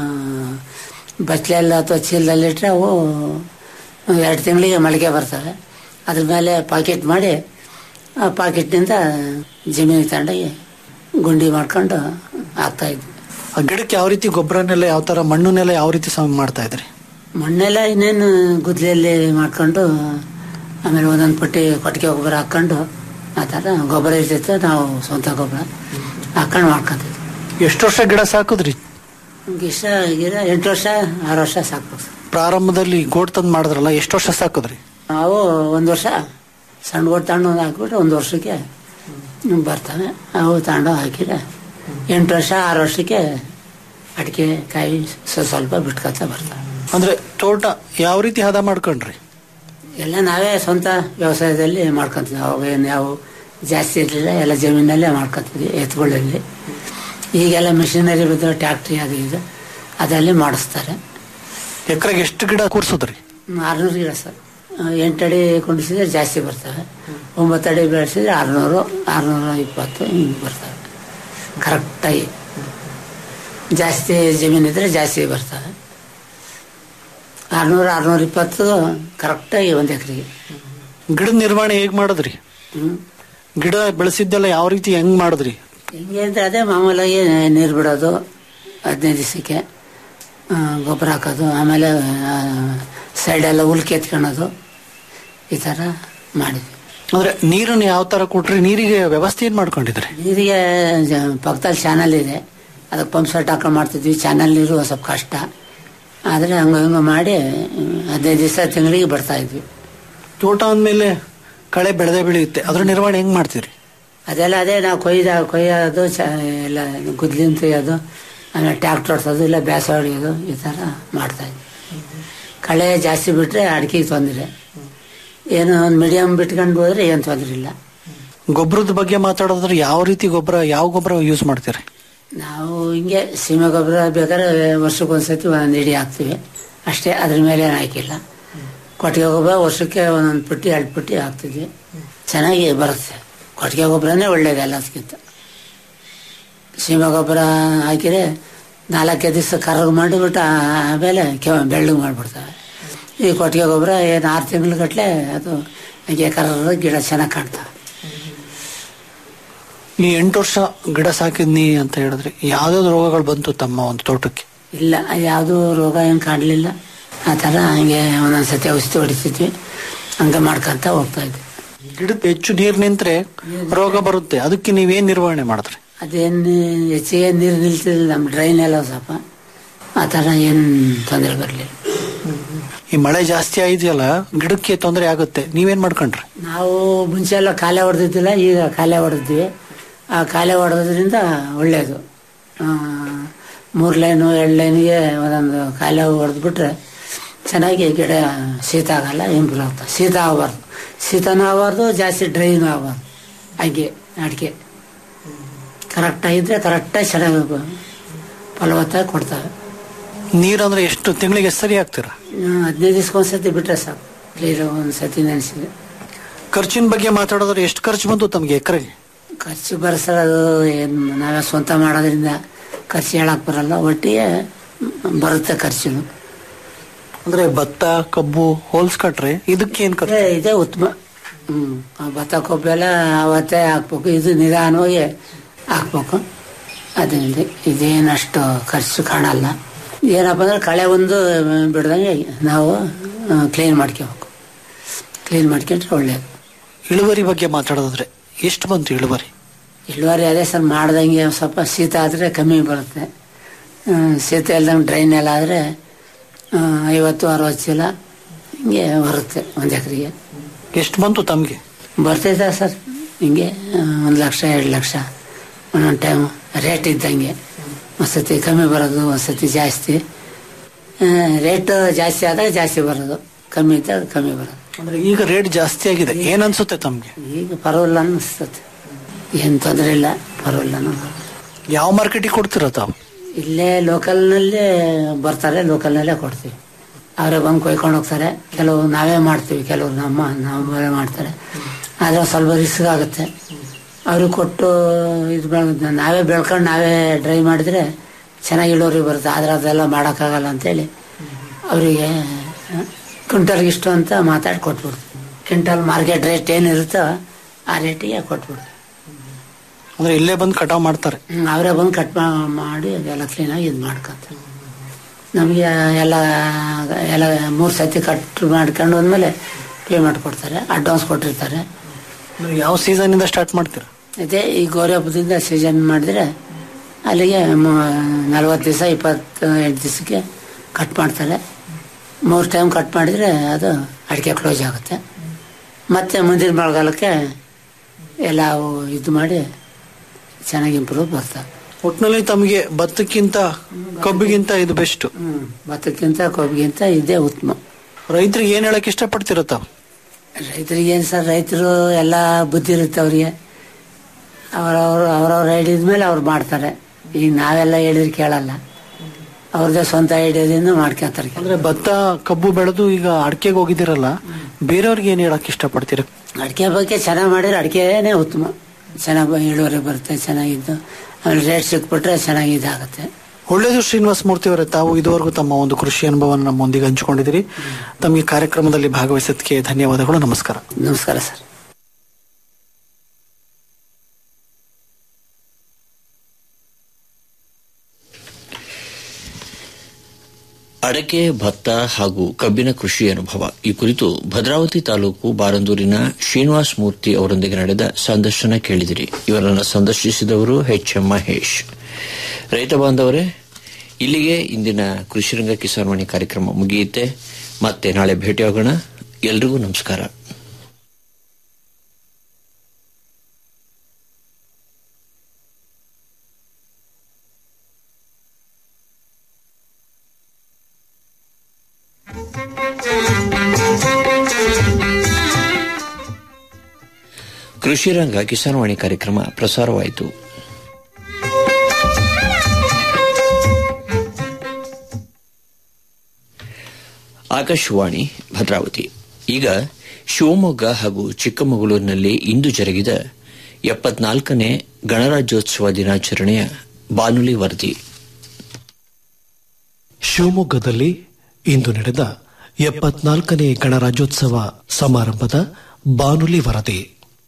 ಬಚ್ಲೆಲ್ಲ ಅಥವಾ ಚೀಲದಲ್ಲಿ ಇಟ್ಟರೆ ಅವು ಎರಡು ತಿಂಗಳಿಗೆ ಮೊಳಕೆ ಬರ್ತವೆ ಅದ್ರ ಮೇಲೆ ಪಾಕೆಟ್ ಮಾಡಿ ಆ ಪಾಕೆಟ್ನಿಂದ ಜಮೀನಿಗೆ ತಗೊಂಡೋಗಿ ಗುಂಡಿ ಮಾಡ್ಕೊಂಡು ಹಾಕ್ತಾಯಿದ್ವಿ ಆ ಗಿಡಕ್ಕೆ ಯಾವ ರೀತಿ ಗೊಬ್ಬರನೆಲ್ಲ ಯಾವ ತರ ಮಣ್ಣನ್ನೆಲ್ಲ ಯಾವ ರೀತಿ ಸಮ ಮಾಡ್ತಾ ಇದ್ರಿ ಮಣ್ಣೆಲ್ಲ ಇನ್ನೇನು ಗುದ್ಲಿಯಲ್ಲಿ ಮಾಡ್ಕೊಂಡು ಆಮೇಲೆ ಒಂದೊಂದು ಪಟ್ಟಿ ಕೊಟ್ಟಿಗೆ ಗೊಬ್ಬರ ಹಾಕ್ಕೊಂಡು ಆ ಥರ ಗೊಬ್ಬರ ಇರ್ತಿತ್ತು ನಾವು ಸ್ವಂತ ಗೊಬ್ಬರ ಹಾಕೊಂಡು ಮಾಡ್ಕೊತಿದ್ವಿ ಎಷ್ಟು ವರ್ಷ ಗಿಡ ಸಾಕುದ್ರಿ ನಮ್ಗೆ ಇಷ್ಟ ಗಿಡ ಎಂಟು ವರ್ಷ ಆರು ವರ್ಷ ಸಾಕ್ಬೇಕು ಸರ್ ಪ್ರಾರಂಭದಲ್ಲಿ ಗೋಟ್ ತಂದ್ ಮಾಡಿದ್ರಲ್ಲ ಎಷ್ಟು ವರ್ಷ ಸಾಕುದ್ರಿ ಅವು ಒಂದು ವರ್ಷ ಸಣ್ಣ ಗೋಟ್ ತಗೊಂಡು ಒಂದು ಹಾಕ್ಬಿಟ್ರೆ ಒಂದು ವರ್ಷಕ್ಕೆ ಬರ್ತವೆ ಅವು ತಗೊಂಡು ಹಾಕಿದ್ರೆ ಎಂಟು ವರ್ಷ ಆರು ವರ್ಷಕ್ಕೆ ಅಡಿಕೆ ಕಾಯಿ ಸ್ವ- ಸ್ವಲ್ಪ ಬಿಟ್ಕೊತ ಬರ್ತವೆ ಅಂದ್ರೆ ತೋಟ ಯಾವ ರೀತಿ ಹದ ಮಾಡ್ಕೊಂಡ್ರಿ ಎಲ್ಲ ನಾವೇ ಸ್ವಂತ ವ್ಯವಸಾಯದಲ್ಲಿ ಮಾಡ್ಕೊಂತೀವಿ ಅವಾಗ ಏನು ಯಾವ ಜಾಸ್ತಿ ಇರಲಿಲ್ಲ ಎಲ್ಲ ಜಮೀನಲ್ಲೇ ಮಾಡ್ಕೊತೀವಿ ಎತ್ತುಗಳಲ್ಲಿ ಈಗೆಲ್ಲ ಮಿಷಿನರಿ ಬಂದು ಟ್ಯಾಕ್ಟ್ರಿ ಅದು ಇದು ಅದರಲ್ಲಿ ಮಾಡಿಸ್ತಾರೆ ಎಕರೆಗೆ ಎಷ್ಟು ಗಿಡ ಕೂರ್ಸುದ್ರಿ ಆರುನೂರು ಗಿಡ ಸರ್ ಎಂಟು ಅಡಿ ಕುಂಡಿಸಿದ್ರೆ ಜಾಸ್ತಿ ಬರ್ತವೆ ಒಂಬತ್ತು ಅಡಿ ಬೆಳೆಸಿದ್ರೆ ಆರುನೂರು ಆರುನೂರ ಇಪ್ಪತ್ತು ಹಿಂಗೆ ಬರ್ತವೆ ಕರೆಕ್ಟಾಗಿ ಜಾಸ್ತಿ ಜಮೀನಿದ್ರೆ ಜಾಸ್ತಿ ಬರ್ತವೆ ಆರುನೂರು ಆರುನೂರ ಇಪ್ಪತ್ತು ಕರೆಕ್ಟಾಗಿ ಒಂದು ಎಕರೆಗೆ ಗಿಡದ ನಿರ್ವಹಣೆ ಹೇಗ್ ಮಾಡಿದ್ರಿ ಹ್ಞೂ ಗಿಡ ಬೆಳೆಸಿದ್ದೆಲ್ಲ ಯಾವ ರೀತಿ ಹೆಂಗ್ ಮಾಡಿದ್ರಿ ಹೆಂಗೆ ಅಂದ್ರೆ ಅದೇ ಮಾಮೂಲಾಗಿ ನೀರು ಬಿಡೋದು ಹದಿನೈದು ದಿವಸಕ್ಕೆ ಗೊಬ್ಬರ ಹಾಕೋದು ಆಮೇಲೆ ಸೈಡೆಲ್ಲ ಹುಲ್ಕೆ ಎತ್ಕೊಳೋದು ಈ ಥರ ಮಾಡಿದ್ವಿ ಅಂದ್ರೆ ನೀರನ್ನ ಯಾವ ತರ ಕೊಟ್ರಿ ನೀರಿಗೆ ವ್ಯವಸ್ಥೆ ಏನ್ ಮಾಡ್ಕೊಂಡಿದ್ರಿ ನೀರಿಗೆ ಜ- ಪಕ್ಕದಲ್ಲಿ ಚಾನಲ್ ಇದೆ ಅದಕ್ಕೆ ಪಂಪ್ ಸೆಟ್ ಹಾಕೊಂಡು ಮಾಡ್ತಿದ್ವಿ ಚಾನಲ್ ನೀರು ಒಂದ್ ಸ್ವಲ್ಪ ಕಷ್ಟ ಆದರೆ ಹಂಗ ಹಿಂಗೆ ಮಾಡಿ ಹದಿನೈದು ದಿವಸ ತಿಂಗಳಿಗೆ ಬರ್ತಾ ಇದ್ವಿ ತೋಟ ಅಂದ್ಮೇಲೆ ಕಳೆ ಬೆಳೆದೇ ಬೆಳೆಯುತ್ತೆ ಅದ್ರ ನಿರ್ವಹಣೆ ಹೆಂಗ್ ಮಾಡ್ತೀರಿ ಅದೆಲ್ಲ ಅದೇ ನಾವು ಕೊಯ್ದ ಕೊಯ್ಯೋದು ಚ ಎಲ್ಲ ಗುದ್ಲಿನ ತೆಗಿಯೋದು ಆಮೇಲೆ ಟ್ಯಾಕ್ಟರ್ ಓಡಿಸೋದು ಇಲ್ಲ ಬ್ಯಾಸ ಹೊಡೆಯೋದು ಈ ಥರ ಮಾಡ್ತಾ ಇದ್ವಿ ಕಳೆ ಜಾಸ್ತಿ ಬಿಟ್ಟರೆ ಅಡಿಕೆಗೆ ತೊಂದರೆ ಏನು ಒಂದು ಮೀಡಿಯಮ್ ಬಿಟ್ಕೊಂಡು ಹೋದ್ರೆ ಏನು ತೊಂದರೆ ಇಲ್ಲ ಗೊಬ್ಬರದ ಬಗ್ಗೆ ಮಾತಾಡೋದ್ರೆ ಯಾವ ರೀತಿ ಗೊಬ್ಬರ ಯಾವ ಗೊಬ್ಬರ ಯೂಸ್ ಮಾಡ್ತೀರಿ ನಾವು ಹಿಂಗೆ ಸೀಮೆ ಗೊಬ್ಬರ ಬೇಕಾದ್ರೆ ವರ್ಷಕ್ಕೊಂದ್ಸತಿ ಒಂದೊಂದು ಇಡಿ ಹಾಕ್ತೀವಿ ಅಷ್ಟೇ ಅದ್ರ ಮೇಲೆ ಏನು ಹಾಕಿಲ್ಲ ಕೊಟ್ಟಿಗೆ ಗೊಬ್ಬರ ವರ್ಷಕ್ಕೆ ಒಂದೊಂದು ಪುಟ್ಟಿ ಎರಡು ಪುಟ್ಟಿ ಹಾಕ್ತಿದ್ವಿ ಚೆನ್ನಾಗಿ ಬರುತ್ತೆ ಕೊಟ್ಟಿಗೆ ಗೊಬ್ಬರನೇ ಒಳ್ಳೇದು ಎಲ್ಲದಕ್ಕಿಂತ ಸೀಮೆ ಗೊಬ್ಬರ ಹಾಕಿದ್ರೆ ನಾಲ್ಕೈದು ದಿವಸ ಕರ್ರಗೆ ಮಾಡಿಬಿಟ್ಟು ಆಮೇಲೆ ಕೆವ ಬೆಳ್ಳಗೆ ಮಾಡಿಬಿಡ್ತವೆ ಈ ಕೊಟ್ಟಿಗೆ ಗೊಬ್ಬರ ಏನು ಆರು ತಿಂಗಳಗಟ್ಲೆ ಅದು ಹಂಗೆ ಕರ್ರ ಗಿಡ ಚೆನ್ನಾಗಿ ಕಾಣ್ತವೆ ಈ ಎಂಟು ವರ್ಷ ಗಿಡ ಸಾಕಿದ್ನಿ ಅಂತ ಹೇಳಿದ್ರಿ ಯಾವ್ದಾವ್ದು ರೋಗಗಳು ಬಂತು ತಮ್ಮ ಒಂದು ತೋಟಕ್ಕೆ ಇಲ್ಲ ಯಾವುದೂ ರೋಗ ಏನು ಕಾಣಲಿಲ್ಲ ಆ ಥರ ಹಂಗೆ ಒಂದೊಂದು ಸತಿ ಔಷಧಿ ಹೊಡಿತಿದ್ವಿ ಹಂಗೆ ಮಾಡ್ಕೊಂತ ಹೋಗ್ತಾ ಇದ್ವಿ ಗಿಡಕ್ಕೆ ಹೆಚ್ಚು ನೀರ್ ನಿಂತ್ರೆ ರೋಗ ಬರುತ್ತೆ ಅದಕ್ಕೆ ನೀವೇನ್ ನಿರ್ವಹಣೆ ಮಾಡಿದ್ರಿ ಅದೇನು ಹೆಚ್ಚಿಗೆ ನೀರು ನಿಲ್ತಿಲ್ಲ ನಮ್ಮ ಡ್ರೈನ್ ಎಲ್ಲ ಸ್ವಲ್ಪ ಆ ಥರ ಏನು ತೊಂದರೆ ಬರಲಿಲ್ಲ ಈ ಮಳೆ ಜಾಸ್ತಿ ಆಯ್ತಿಯಲ್ಲ ಗಿಡಕ್ಕೆ ತೊಂದರೆ ಆಗುತ್ತೆ ನೀವೇನ್ ಮಾಡ್ಕೊಂಡ್ರಿ ನಾವು ಮುಂಚೆ ಎಲ್ಲ ಕಾಲೇ ಹೊಡೆದಿದ್ದಿಲ್ಲ ಈಗ ಕಾಲೇ ಹೊಡೆದ್ವಿ ಆ ಕಾಲೇ ಹೊಡೆದ್ರಿಂದ ಒಳ್ಳೆಯದು ಮೂರು ಲೈನು ಎರಡು ಲೈನಿಗೆ ಒಂದೊಂದು ಕಾಲೇ ಹೊಡೆದ್ಬಿಟ್ರೆ ಚೆನ್ನಾಗಿ ಗಿಡ ಶೀತ ಆಗಲ್ಲ ಇಂಪ್ರೂವ್ ಆಗ್ತದೆ ಶೀತ ಆಗಬಾರ್ದು ಶೀತನೂ ಆಗಬಾರ್ದು ಜಾಸ್ತಿ ಡ್ರೈನೂ ಆಗಬಾರ್ದು ಹಾಗೆ ಅಡಿಕೆ ಕರೆಕ್ಟಾಗಿದ್ದರೆ ಕರೆಕ್ಟಾಗಿ ಚೆನ್ನಾಗಿ ಫಲವತ್ತಾಗಿ ಕೊಡ್ತವೆ ನೀರಂದ್ರೆ ಎಷ್ಟು ತಿಂಗಳಿಗೆ ಎಷ್ಟು ಸರಿ ಹಾಕ್ತೀರಾ ಹ್ಮ್, ಹದಿನೈದು ದಿವ್ಸಕ್ಕೊಂದ್ಸತಿ ಬಿಟ್ರೆ ಸಾಕು ಕ್ಲೀನ್ ಒಂದು ಸತಿ ನೆನೆಸಿದ್ರೆ ಖರ್ಚಿನ ಬಗ್ಗೆ ಮಾತಾಡೋದ್ರೆ ಎಷ್ಟು ಖರ್ಚು ಬಂತು ತಮ್ಗೆ ಎಕರೆಗೆ ಖರ್ಚು ಬರ್ಸೋದು ಏನು ನಾವೇ ಸ್ವಂತ ಮಾಡೋದ್ರಿಂದ ಖರ್ಚು ಹೇಳಕ್ ಬರಲ್ಲ ಒಟ್ಟಿಗೆ ಬರುತ್ತೆ ಖರ್ಚು ಅಂದ್ರೆ ಭತ್ತ ಕಬ್ಬು ಹೋಲ್ಸ್ಕೊಟ್ರೆ ಇದಕ್ಕೆ ಏನ್ ಖರ್ಚು ಇದೇ ಉತ್ತಮ ಹ್ಮ್ ಆ ಭತ್ತ ಕೊಬ್ಬೆಲ್ಲ ಅವತ್ತೇ ಹಾಕ್ಬೇಕು ಇದು ನಿಧಾನವಾಗಿ ಹಾಕ್ಬೇಕು ಅದರಿಂದ ಇದೇನಷ್ಟು ಖರ್ಚು ಕಾಣಲ್ಲ ಏನಪ್ಪ ಅಂದ್ರೆ ಕಳೆ ಒಂದು ಬಿಡ್ದಂಗೆ ನಾವು ಕ್ಲೀನ್ ಮಾಡ್ಕೋಬೇಕು ಕ್ಲೀನ್ ಮಾಡ್ಕೊಂಡ್ರೆ ಒಳ್ಳೇದು ಇಳುವರಿ ಬಗ್ಗೆ ಮಾತಾಡೋದಾದ್ರೆ ಎಷ್ಟು ಬಂತು ಇಳುವರಿ ಇಳುವರಿ ಅದೇ ಸರ್ ಮಾಡ್ದಂಗೆ ಒಂದ್ ಸ್ವಲ್ಪ ಶೀತ ಆದರೆ ಕಮ್ಮಿ ಬರುತ್ತೆ ಆ, ಶೀತ ಇಲ್ದಂಗೆ ಡ್ರೈನ್ ಎಲ್ಲ ಆದರೆ ಐವತ್ತು ಅರವತ್ತು ಚೀಲ ಹಿಂಗೆ ಬರುತ್ತೆ ಒಂದು ಎಕರೆಗೆ ಎಷ್ಟು ಬಂತು ತಮ್ಗೆ ಬರ್ತೈತೆ ಸರ್ ಹಿಂಗೆ ಒಂದು ಲಕ್ಷ ಎರಡು ಲಕ್ಷ ಒಂದೊಂದು ಟೈಮು ರೇಟ್ ಇದ್ದಂಗೆ ಒಂದ್ಸತಿ ಕಮ್ಮಿ ಬರೋದು ಒಂದ್ಸತಿ ಜಾಸ್ತಿ ರೇಟ್ ಜಾಸ್ತಿ ಆದಾಗ ಜಾಸ್ತಿ ಬರೋದು ಕಮ್ಮಿ ಇದ್ದಾಗ ಕಮ್ಮಿ ಬರೋದು ಅಂದ್ರೆ ಈಗ ರೇಟ್ ಜಾಸ್ತಿ ಆಗಿದೆ ಏನ್ ಅನ್ಸುತ್ತೆ ತಮ್ಗೆ ಈಗ ಪರವಾಗಿಲ್ಲ ಅನ್ನಿಸ್ತದೆ ಏನು ತೊಂದರೆ ಇಲ್ಲ ಪರವಾಗಿಲ್ಲ ಅನ್ನೋದು ಯಾವ ಮಾರ್ಕೆಟಿಗೆ ಕೊಡ್ತೀರಾ ತಾವು ಇಲ್ಲೇ ಲೋಕಲ್ನಲ್ಲೇ ಬರ್ತಾರೆ ಲೋಕಲ್ನಲ್ಲೇ ಕೊಡ್ತೀವಿ ಅವರೇ ಬಂದು ಕೊಯ್ಕೊಂಡು ಹೋಗ್ತಾರೆ ಕೆಲವು ನಾವೇ ಮಾಡ್ತೀವಿ ಕೆಲವು ನಮ್ಮ ನಾವೇ ಮಾಡ್ತಾರೆ ಆದರೆ ಸ್ವಲ್ಪ ರಿಸ್ಕ್ ಆಗುತ್ತೆ ಅವ್ರಿಗೆ ಕೊಟ್ಟು ಇದು ಬೆಳ್- ನಾವೇ ಬೆಳ್ಕೊಂಡು ನಾವೇ ಡ್ರೈ ಮಾಡಿದ್ರೆ ಚೆನ್ನಾಗಿ ಇಳುವರಿ ಬರುತ್ತೆ ಆದರೆ ಅದೆಲ್ಲ ಮಾಡೋಕ್ಕಾಗಲ್ಲ ಅಂತೇಳಿ ಅವರಿಗೆ ಕ್ವಿಂಟಲ್ಗೆ ಇಷ್ಟು ಅಂತ ಮಾತಾಡಿ ಕೊಟ್ಬಿಡ್ತೀವಿ ಕ್ವಿಂಟಲ್ ಮಾರ್ಕೆಟ್ ರೇಟ್ ಏನಿರುತ್ತೋ ಆ ರೇಟಿಗೆ ಕೊಟ್ಬಿಡ್ತೀವಿ ಅಂದ್ರೆ ಇಲ್ಲೇ ಬಂದು ಕಟಾವ್ ಮಾಡ್ತಾರೆ ಹ್ಮ್, ಅವರೇ ಬಂದು ಕಟ್ ಮಾ- ಮಾಡಿ ಅದೆಲ್ಲ ಕ್ಲೀನಾಗಿ ಇದು ಮಾಡ್ಕೊಂತಾರೆ ನಮಗೆ ಎಲ್ಲ ಎಲ್ಲ ಮೂರು ಸತಿ ಕಟ್ ಮಾಡ್ಕೊಂಡು ಹೋದ್ಮೇಲೆ ಪೇಮೆಂಟ್ ಕೊಡ್ತಾರೆ ಅಡ್ವಾನ್ಸ್ ಕೊಟ್ಟಿರ್ತಾರೆ ನೀವು ಯಾವ ಸೀಸನ್ ಇಂದ ಸ್ಟಾರ್ಟ್ ಮಾಡ್ತೀರಾ ಅದೇ ಈ ಗೌರಿ ಹಬ್ಬದಿಂದ ಸೀಸನ್ ಮಾಡಿದ್ರೆ ಅಲ್ಲಿಗೆ ನಲ್ವತ್ತು ದಿವಸ ಇಪ್ಪತ್ತು ಎಂಟು ದಿವಸಕ್ಕೆ ಕಟ್ ಮಾಡ್ತಾರೆ ಮೂರು ಟೈಮ್ ಕಟ್ ಮಾಡಿದರೆ ಅದು ಅಡಿಕೆ ಕ್ಲೋಸ್ ಆಗುತ್ತೆ ಮತ್ತೆ ಮುಂದಿನ ಮಳೆಗಾಲಕ್ಕೆ ಎಲ್ಲ ಅವು ಇದು ಮಾಡಿ ಚೆನ್ನಾಗಿ ಇಂಪ್ರೂವ್ ಬರ್ತವೆ ಒಟ್ನಲ್ಲಿ ತಮಗೆ ಭತ್ತಕ್ಕಿಂತ ಕಬ್ಬಿಗಿಂತ ಇದು ಬೆಸ್ಟ್ ಹ್ಮ್. ಭತ್ತಕ್ಕಿಂತ ಕೊಬ್ಬಿಗಿಂತ ಇದೇ ಉತ್ತಮ ರೈತರಿಗೆ ಏನ್ ಹೇಳಕ್ ಇಷ್ಟಪಡ್ತೀರ ತಾವು ರೈತರಿಗೆ ಏನು ಸರ್ ರೈತರು ಎಲ್ಲ ಬುದ್ಧಿ ಇರುತ್ತೆ ಅವ್ರಿಗೆ ಅವರವ್ರು ಅವ್ರವ್ರ ಐಡಿಯದ ಮೇಲೆ ಅವ್ರು ಮಾಡ್ತಾರೆ ಈಗ ನಾವೆಲ್ಲ ಹೇಳಿದ್ರೆ ಕೇಳಲ್ಲ ಅವ್ರದ್ದೇ ಸ್ವಂತ ಐಡಿಯಾದಿಂದ ಮಾಡ್ಕೊಂತಾರೆ ಕೆಲವು. ಅಂದ್ರೆ ಭತ್ತ ಕಬ್ಬು ಬೆಳೆದು ಈಗ ಅಡಿಕೆಗೆ ಹೋಗಿದಿರಲ್ಲ ಬೇರೆಯವ್ರಿಗೆ ಏನ್ ಹೇಳಕ್ ಇಷ್ಟಪಡ್ತೀರ ಅಡಿಕೆ ಬಗ್ಗೆ ಚೆನ್ನಾಗಿ ಮಾಡಿದ್ರೆ ಅಡಿಕೆನೇ ಉತ್ತಮ ಚೆನ್ನಾಗಿ ಇಳುವರಿ ಬರುತ್ತೆ ಚೆನ್ನಾಗಿದ್ದು ಆಮೇಲೆ ರೇಟ್ ಸಿಕ್ಬಿಟ್ರೆ ಚೆನ್ನಾಗಿ ಇದಾಗುತ್ತೆ ಒಳ್ಳೇದು ಶ್ರೀನಿವಾಸ ಮೂರ್ತಿ ಅವರೇ ತಾವು ಇದುವರೆಗೂ ತಮ್ಮ ಒಂದು ಕೃಷಿ ಅನುಭವವನ್ನು ನಮ್ಮೊಂದಿಗೆ ಹಂಚಿಕೊಂಡಿದ್ದೀರಿ ತಮಗೆ ಕಾರ್ಯಕ್ರಮದಲ್ಲಿ ಭಾಗವಹಿಸೋದಕ್ಕೆ ಧನ್ಯವಾದಗಳು ನಮಸ್ಕಾರ ನಮಸ್ಕಾರ ಸರ್ ಅಡಕೆ ಭತ್ತ ಹಾಗೂ ಕಬ್ಬಿನ ಕೃಷಿ ಅನುಭವ ಈ ಕುರಿತು ಭದ್ರಾವತಿ ತಾಲೂಕು ಬಾರಂದೂರಿನ ಶ್ರೀನಿವಾಸ್ ಮೂರ್ತಿ ಅವರೊಂದಿಗೆ ನಡೆದ ಸಂದರ್ಶನ ಕೇಳಿದಿರಿ ಇವರನ್ನು ಸಂದರ್ಶಿಸಿದವರು ಎಚ್ ಎಂ ಮಹೇಶ್ ರೈತ ಬಾಂಧವರೇ ಇಲ್ಲಿಗೆ ಇಂದಿನ ಕೃಷಿರಂಗ ಕಿಸಾನ್ವಾಣಿ ಕಾರ್ಯಕ್ರಮ ಮುಗಿಯುತ್ತೆ ಮತ್ತೆ ನಾಳೆ ಭೇಟಿಯಾಗೋಣ ಎಲ್ರಿಗೂ ನಮಸ್ಕಾರ ಕೃಷಿರಂಗ ಕಿಸಾನ್ವಾಣಿ ಕಾರ್ಯಕ್ರಮ ಪ್ರಸಾರವಾಯಿತು ಆಕಾಶವಾಣಿ ಭದ್ರಾವತಿ ಈಗ ಶಿವಮೊಗ್ಗ ಹಾಗೂ ಚಿಕ್ಕಮಗಳೂರಿನಲ್ಲಿ ಇಂದು ಜರುಗಿದ ಎಪ್ಪತ್ನಾಲ್ಕನೇ ಗಣರಾಜ್ಯೋತ್ಸವ ದಿನಾಚರಣೆಯ ಬಾನುಲಿ ವರದಿ ಶಿವಮೊಗ್ಗದಲ್ಲಿ ಇಂದು ನಡೆದ ಎಪ್ಪತ್ನಾಲ್ಕನೇ ಗಣರಾಜ್ಯೋತ್ಸವ ಸಮಾರಂಭದ ಬಾನುಲಿ ವರದಿ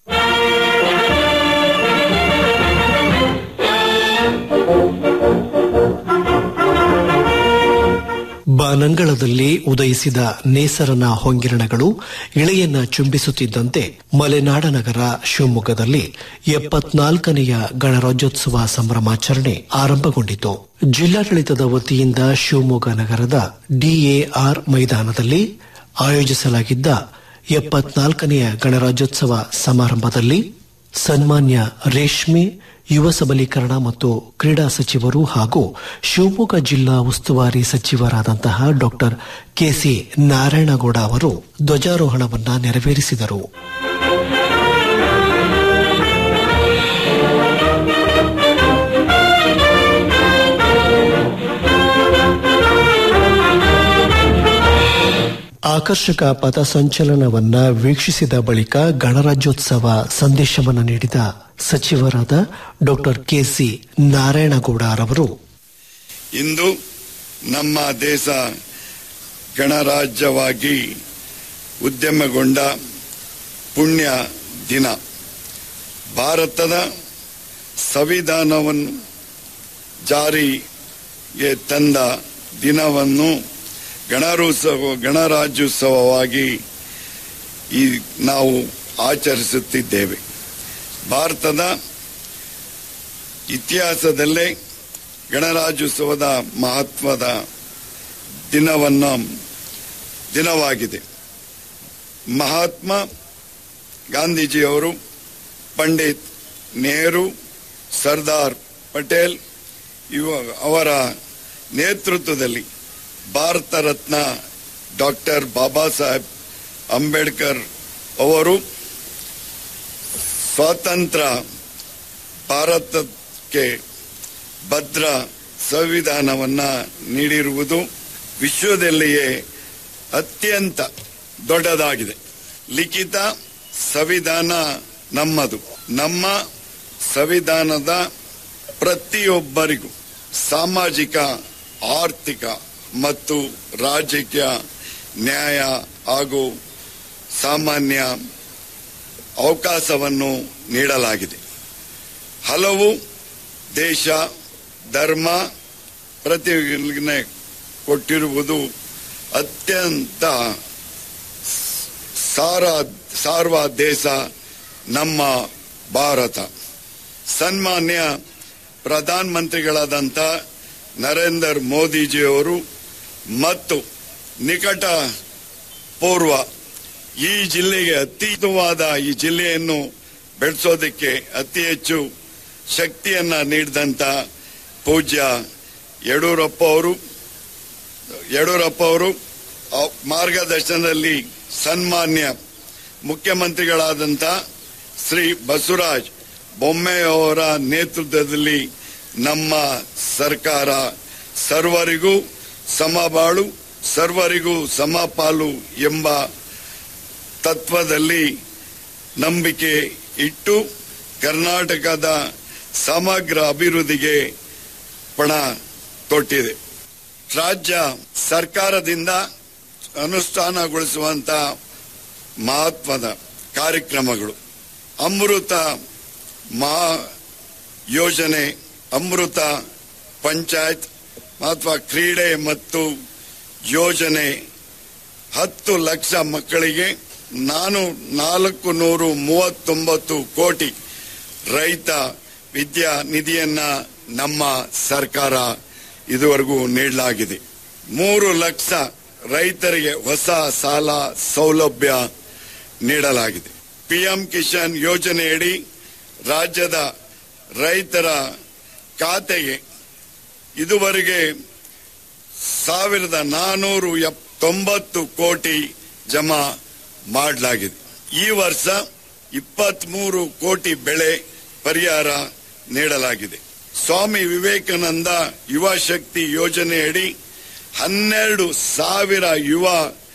ಬಾನಂಗಳದಲ್ಲಿ ಉದಯಿಸಿದ ನೇಸರನ ಹೊಂಗಿರಣಗಳು ಇಳೆಯನ್ನ ಚುಂಬಿಸುತ್ತಿದ್ದಂತೆ ಮಲೆನಾಡ ನಗರ ಶಿವಮೊಗ್ಗದಲ್ಲಿ ಎಪ್ಪತ್ನಾಲ್ಕನೆಯ ಗಣರಾಜ್ಯೋತ್ಸವ ಸಂಭ್ರಮಾಚರಣೆ ಆರಂಭಗೊಂಡಿತು ಜಿಲ್ಲಾಡಳಿತದ ವತಿಯಿಂದ ಶಿವಮೊಗ್ಗ ನಗರದ ಡಿಎಆರ್ ಮೈದಾನದಲ್ಲಿ ಆಯೋಜಿಸಲಾಗಿದ್ದ ಎಪ್ಪತ್ನಾಲ್ಕನೆಯ ಗಣರಾಜ್ಯೋತ್ಸವ ಸಮಾರಂಭದಲ್ಲಿ ಸನ್ಮಾನ್ಯ ರೇಷ್ಮೆ ಯುವ ಸಬಲೀಕರಣ ಮತ್ತು ಕ್ರೀಡಾ ಸಚಿವರು ಹಾಗೂ ಶಿವಮೊಗ್ಗ ಜಿಲ್ಲಾ ಉಸ್ತುವಾರಿ ಸಚಿವರಾದಂತಹ ಡಾಕ್ಟರ್ ಕೆಸಿ ನಾರಾಯಣಗೌಡ ಅವರು ಧ್ವಜಾರೋಹಣವನ್ನ ನೆರವೇರಿಸಿದರು ಆಕರ್ಷಕ ಪಥಸಂಚಲನವನ್ನ ವೀಕ್ಷಿಸಿದ ಬಳಿಕ ಗಣರಾಜ್ಯೋತ್ಸವ ಸಂದೇಶವನ್ನು ನೀಡಿದ ಸಚಿವರಾದ ಡಾಕ್ಟರ್ ಕೆಸಿ ನಾರಾಯಣಗೌಡ ರವರು ಇಂದು ನಮ್ಮ ದೇಶ ಗಣರಾಜ್ಯವಾಗಿ ಉದ್ಯಮಗೊಂಡ ಪುಣ್ಯ ದಿನ ಭಾರತದ ಸಂವಿಧಾನವನ್ನು ಜಾರಿಗೆ ತಂದ ದಿನವನ್ನು ಗಣರೋತ್ಸವ ಗಣರಾಜ್ಯೋತ್ಸವವಾಗಿ ಈ ನಾವು ಆಚರಿಸುತ್ತಿದ್ದೇವೆ ಭಾರತದ ಇತಿಹಾಸದಲ್ಲೇ ಗಣರಾಜ್ಯೋತ್ಸವದ ಮಹತ್ವದ ದಿನವನ್ನು ದಿನವಾಗಿದೆ ಮಹಾತ್ಮ ಗಾಂಧೀಜಿಯವರು ಪಂಡಿತ್ ನೆಹರು ಸರ್ದಾರ್ ಪಟೇಲ್ ಇವ ಅವರ ನೇತೃತ್ವದಲ್ಲಿ ಭಾರತ ರತ್ನ ಡಾಕ್ಟರ್ ಬಾಬಾ ಸಾಹೇಬ್ ಅಂಬೇಡ್ಕರ್ ಅವರು ಸ್ವಾತಂತ್ರ್ಯ ಭಾರತಕ್ಕೆ ಭದ್ರ ಸಂವಿಧಾನವನ್ನ ನೀಡಿರುವುದು ವಿಶ್ವದಲ್ಲಿಯೇ ಅತ್ಯಂತ ದೊಡ್ಡದಾಗಿದೆ ಲಿಖಿತ ಸಂವಿಧಾನ ನಮ್ಮದು ನಮ್ಮ ಸಂವಿಧಾನದ ಪ್ರತಿಯೊಬ್ಬರಿಗೂ ಸಾಮಾಜಿಕ ಆರ್ಥಿಕ ಮತ್ತು ರಾಜಕೀಯ ನ್ಯಾಯ ಹಾಗೂ ಸಾಮಾನ್ಯ ಅವಕಾಶವನ್ನು ನೀಡಲಾಗಿದೆ ಹಲವು ದೇಶ ಧರ್ಮ ಪ್ರತಿಜ್ಞೆ ಕೊಟ್ಟಿರುವುದು ಅತ್ಯಂತ ಸಾರ ಸಾರ್ವ ದೇಶ ನಮ್ಮ ಭಾರತ ಸನ್ಮಾನ್ಯ ಪ್ರಧಾನ ಮಂತ್ರಿಗಳಾದಂಥ ನರೇಂದ್ರ ಮೋದಿಜಿಯವರು ಮತ್ತು ನಿಕಟ ಪೂರ್ವ ಈ ಜಿಲ್ಲೆಗೆ ಅತೀತವಾದ ಈ ಜಿಲ್ಲೆಯನ್ನು ಬೆಳೆಸೋದಕ್ಕೆ ಅತಿ ಹೆಚ್ಚು ಶಕ್ತಿಯನ್ನ ನೀಡಿದಂತ ಪೂಜ್ಯ ಯಡಿಯೂರಪ್ಪ ಅವರು ಯಡಿಯೂರಪ್ಪ ಅವರು ಆ ಮಾರ್ಗದರ್ಶನದಲ್ಲಿ ಸನ್ಮಾನ್ಯ ಮುಖ್ಯಮಂತ್ರಿಗಳಾದಂಥ ಶ್ರೀ ಬಸವರಾಜ್ ಬೊಮ್ಮೆಯವರ ನೇತೃತ್ವದಲ್ಲಿ ನಮ್ಮ ಸರ್ಕಾರ ಸರ್ವರಿಗೂ ಸಮಬಾಳು ಸರ್ವರಿಗೂ ಸಮಪಾಲು ಎಂಬ ತತ್ವದಲ್ಲಿ ನಂಬಿಕೆ ಇಟ್ಟು ಕರ್ನಾಟಕದ ಸಮಗ್ರ ಅಭಿವೃದ್ಧಿಗೆ ಪಣ ತೊಟ್ಟಿದೆ ರಾಜ್ಯ ಸರ್ಕಾರದಿಂದ ಅನುಷ್ಠಾನಗೊಳಿಸುವಂತ ಮಹತ್ವದ ಕಾರ್ಯಕ್ರಮಗಳು ಅಮೃತ ಮಹಾ ಯೋಜನೆ ಅಮೃತ ಪಂಚಾಯತ್ ಅಥವಾ ಕ್ರೀಡೆ ಮತ್ತು ಯೋಜನೆ ಹತ್ತು ಲಕ್ಷ ಮಕ್ಕಳಿಗೆ ನಾನು ನಾಲ್ಕು ನೂರು ಮೂವತ್ತೊಂಬತ್ತು ಕೋಟಿ ರೈತ ವಿದ್ಯಾ ನಿಧಿಯನ್ನ ನಮ್ಮ ಸರ್ಕಾರ ಇದುವರೆಗೂ ನೀಡಲಾಗಿದೆ ಮೂರು ಲಕ್ಷ ರೈತರಿಗೆ ಹೊಸ ಸಾಲ ಸೌಲಭ್ಯ ನೀಡಲಾಗಿದೆ ಪಿಎಂ ಕಿಸಾನ್ ಯೋಜನೆಯಡಿ ರಾಜ್ಯದ ರೈತರ ಖಾತೆಗೆ ಇದುವರೆಗೆ ಸಾವಿರದ ನಾನೂರು ತೊಂಬತ್ತು ಕೋಟಿ ಜಮಾ ಮಾಡಲಾಗಿದೆ ಈ ವರ್ಷ ಇಪ್ಪತ್ಮೂರು ಕೋಟಿ ಬೆಳೆ ಪರಿಹಾರ ನೀಡಲಾಗಿದೆ ಸ್ವಾಮಿ ವಿವೇಕಾನಂದ ಯುವ ಶಕ್ತಿ ಯೋಜನೆಯಡಿ ಹನ್ನೆರಡು ಸಾವಿರ ಯುವ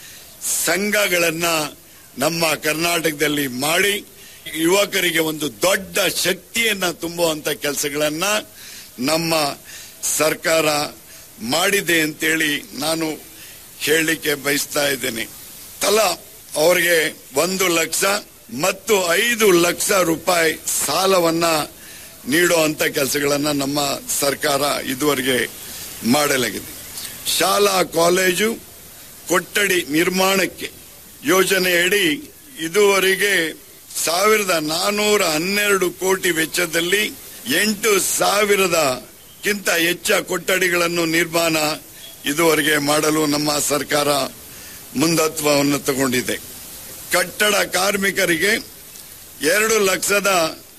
ಸಂಘಗಳನ್ನ ನಮ್ಮ ಕರ್ನಾಟಕದಲ್ಲಿ ಮಾಡಿ ಯುವಕರಿಗೆ ಒಂದು ದೊಡ್ಡ ಶಕ್ತಿಯನ್ನ ತುಂಬುವಂತ ಕೆಲಸಗಳನ್ನ ನಮ್ಮ ಸರ್ಕಾರ ಮಾಡಿದೆ ಅಂತೇಳಿ ನಾನು ಹೇಳಲಿಕ್ಕೆ ಬಯಸ್ತಾ ಇದ್ದೇನೆ ತಲಾ ಅವರಿಗೆ ಒಂದು ಲಕ್ಷ ಮತ್ತು ಐದು ಲಕ್ಷ ರೂಪಾಯಿ ಸಾಲವನ್ನ ನೀಡುವಂತ ಕೆಲಸಗಳನ್ನ ನಮ್ಮ ಸರ್ಕಾರ ಇದುವರೆಗೆ ಮಾಡಲಾಗಿದೆ ಶಾಲಾ ಕಾಲೇಜು ಕೊಠಡಿ ನಿರ್ಮಾಣಕ್ಕೆ ಯೋಜನೆಯಡಿ ಇದುವರೆಗೆ ಸಾವಿರದ ನಾನೂರ ಹನ್ನೆರಡು ಕೋಟಿ ವೆಚ್ಚದಲ್ಲಿ ಎಂಟು ಸಾವಿರದ ಕಿಂತ ಹೆಚ್ಚ ಕೊಠಡಿಗಳನ್ನು ನಿರ್ಮಾಣ ಇದುವರೆಗೆ ಮಾಡಲು ನಮ್ಮ ಸರ್ಕಾರ ಮುಂದತ್ವವನ್ನು ತಗೊಂಡಿದೆ ಕಟ್ಟಡ ಕಾರ್ಮಿಕರಿಗೆ ಎರಡು ಲಕ್ಷದ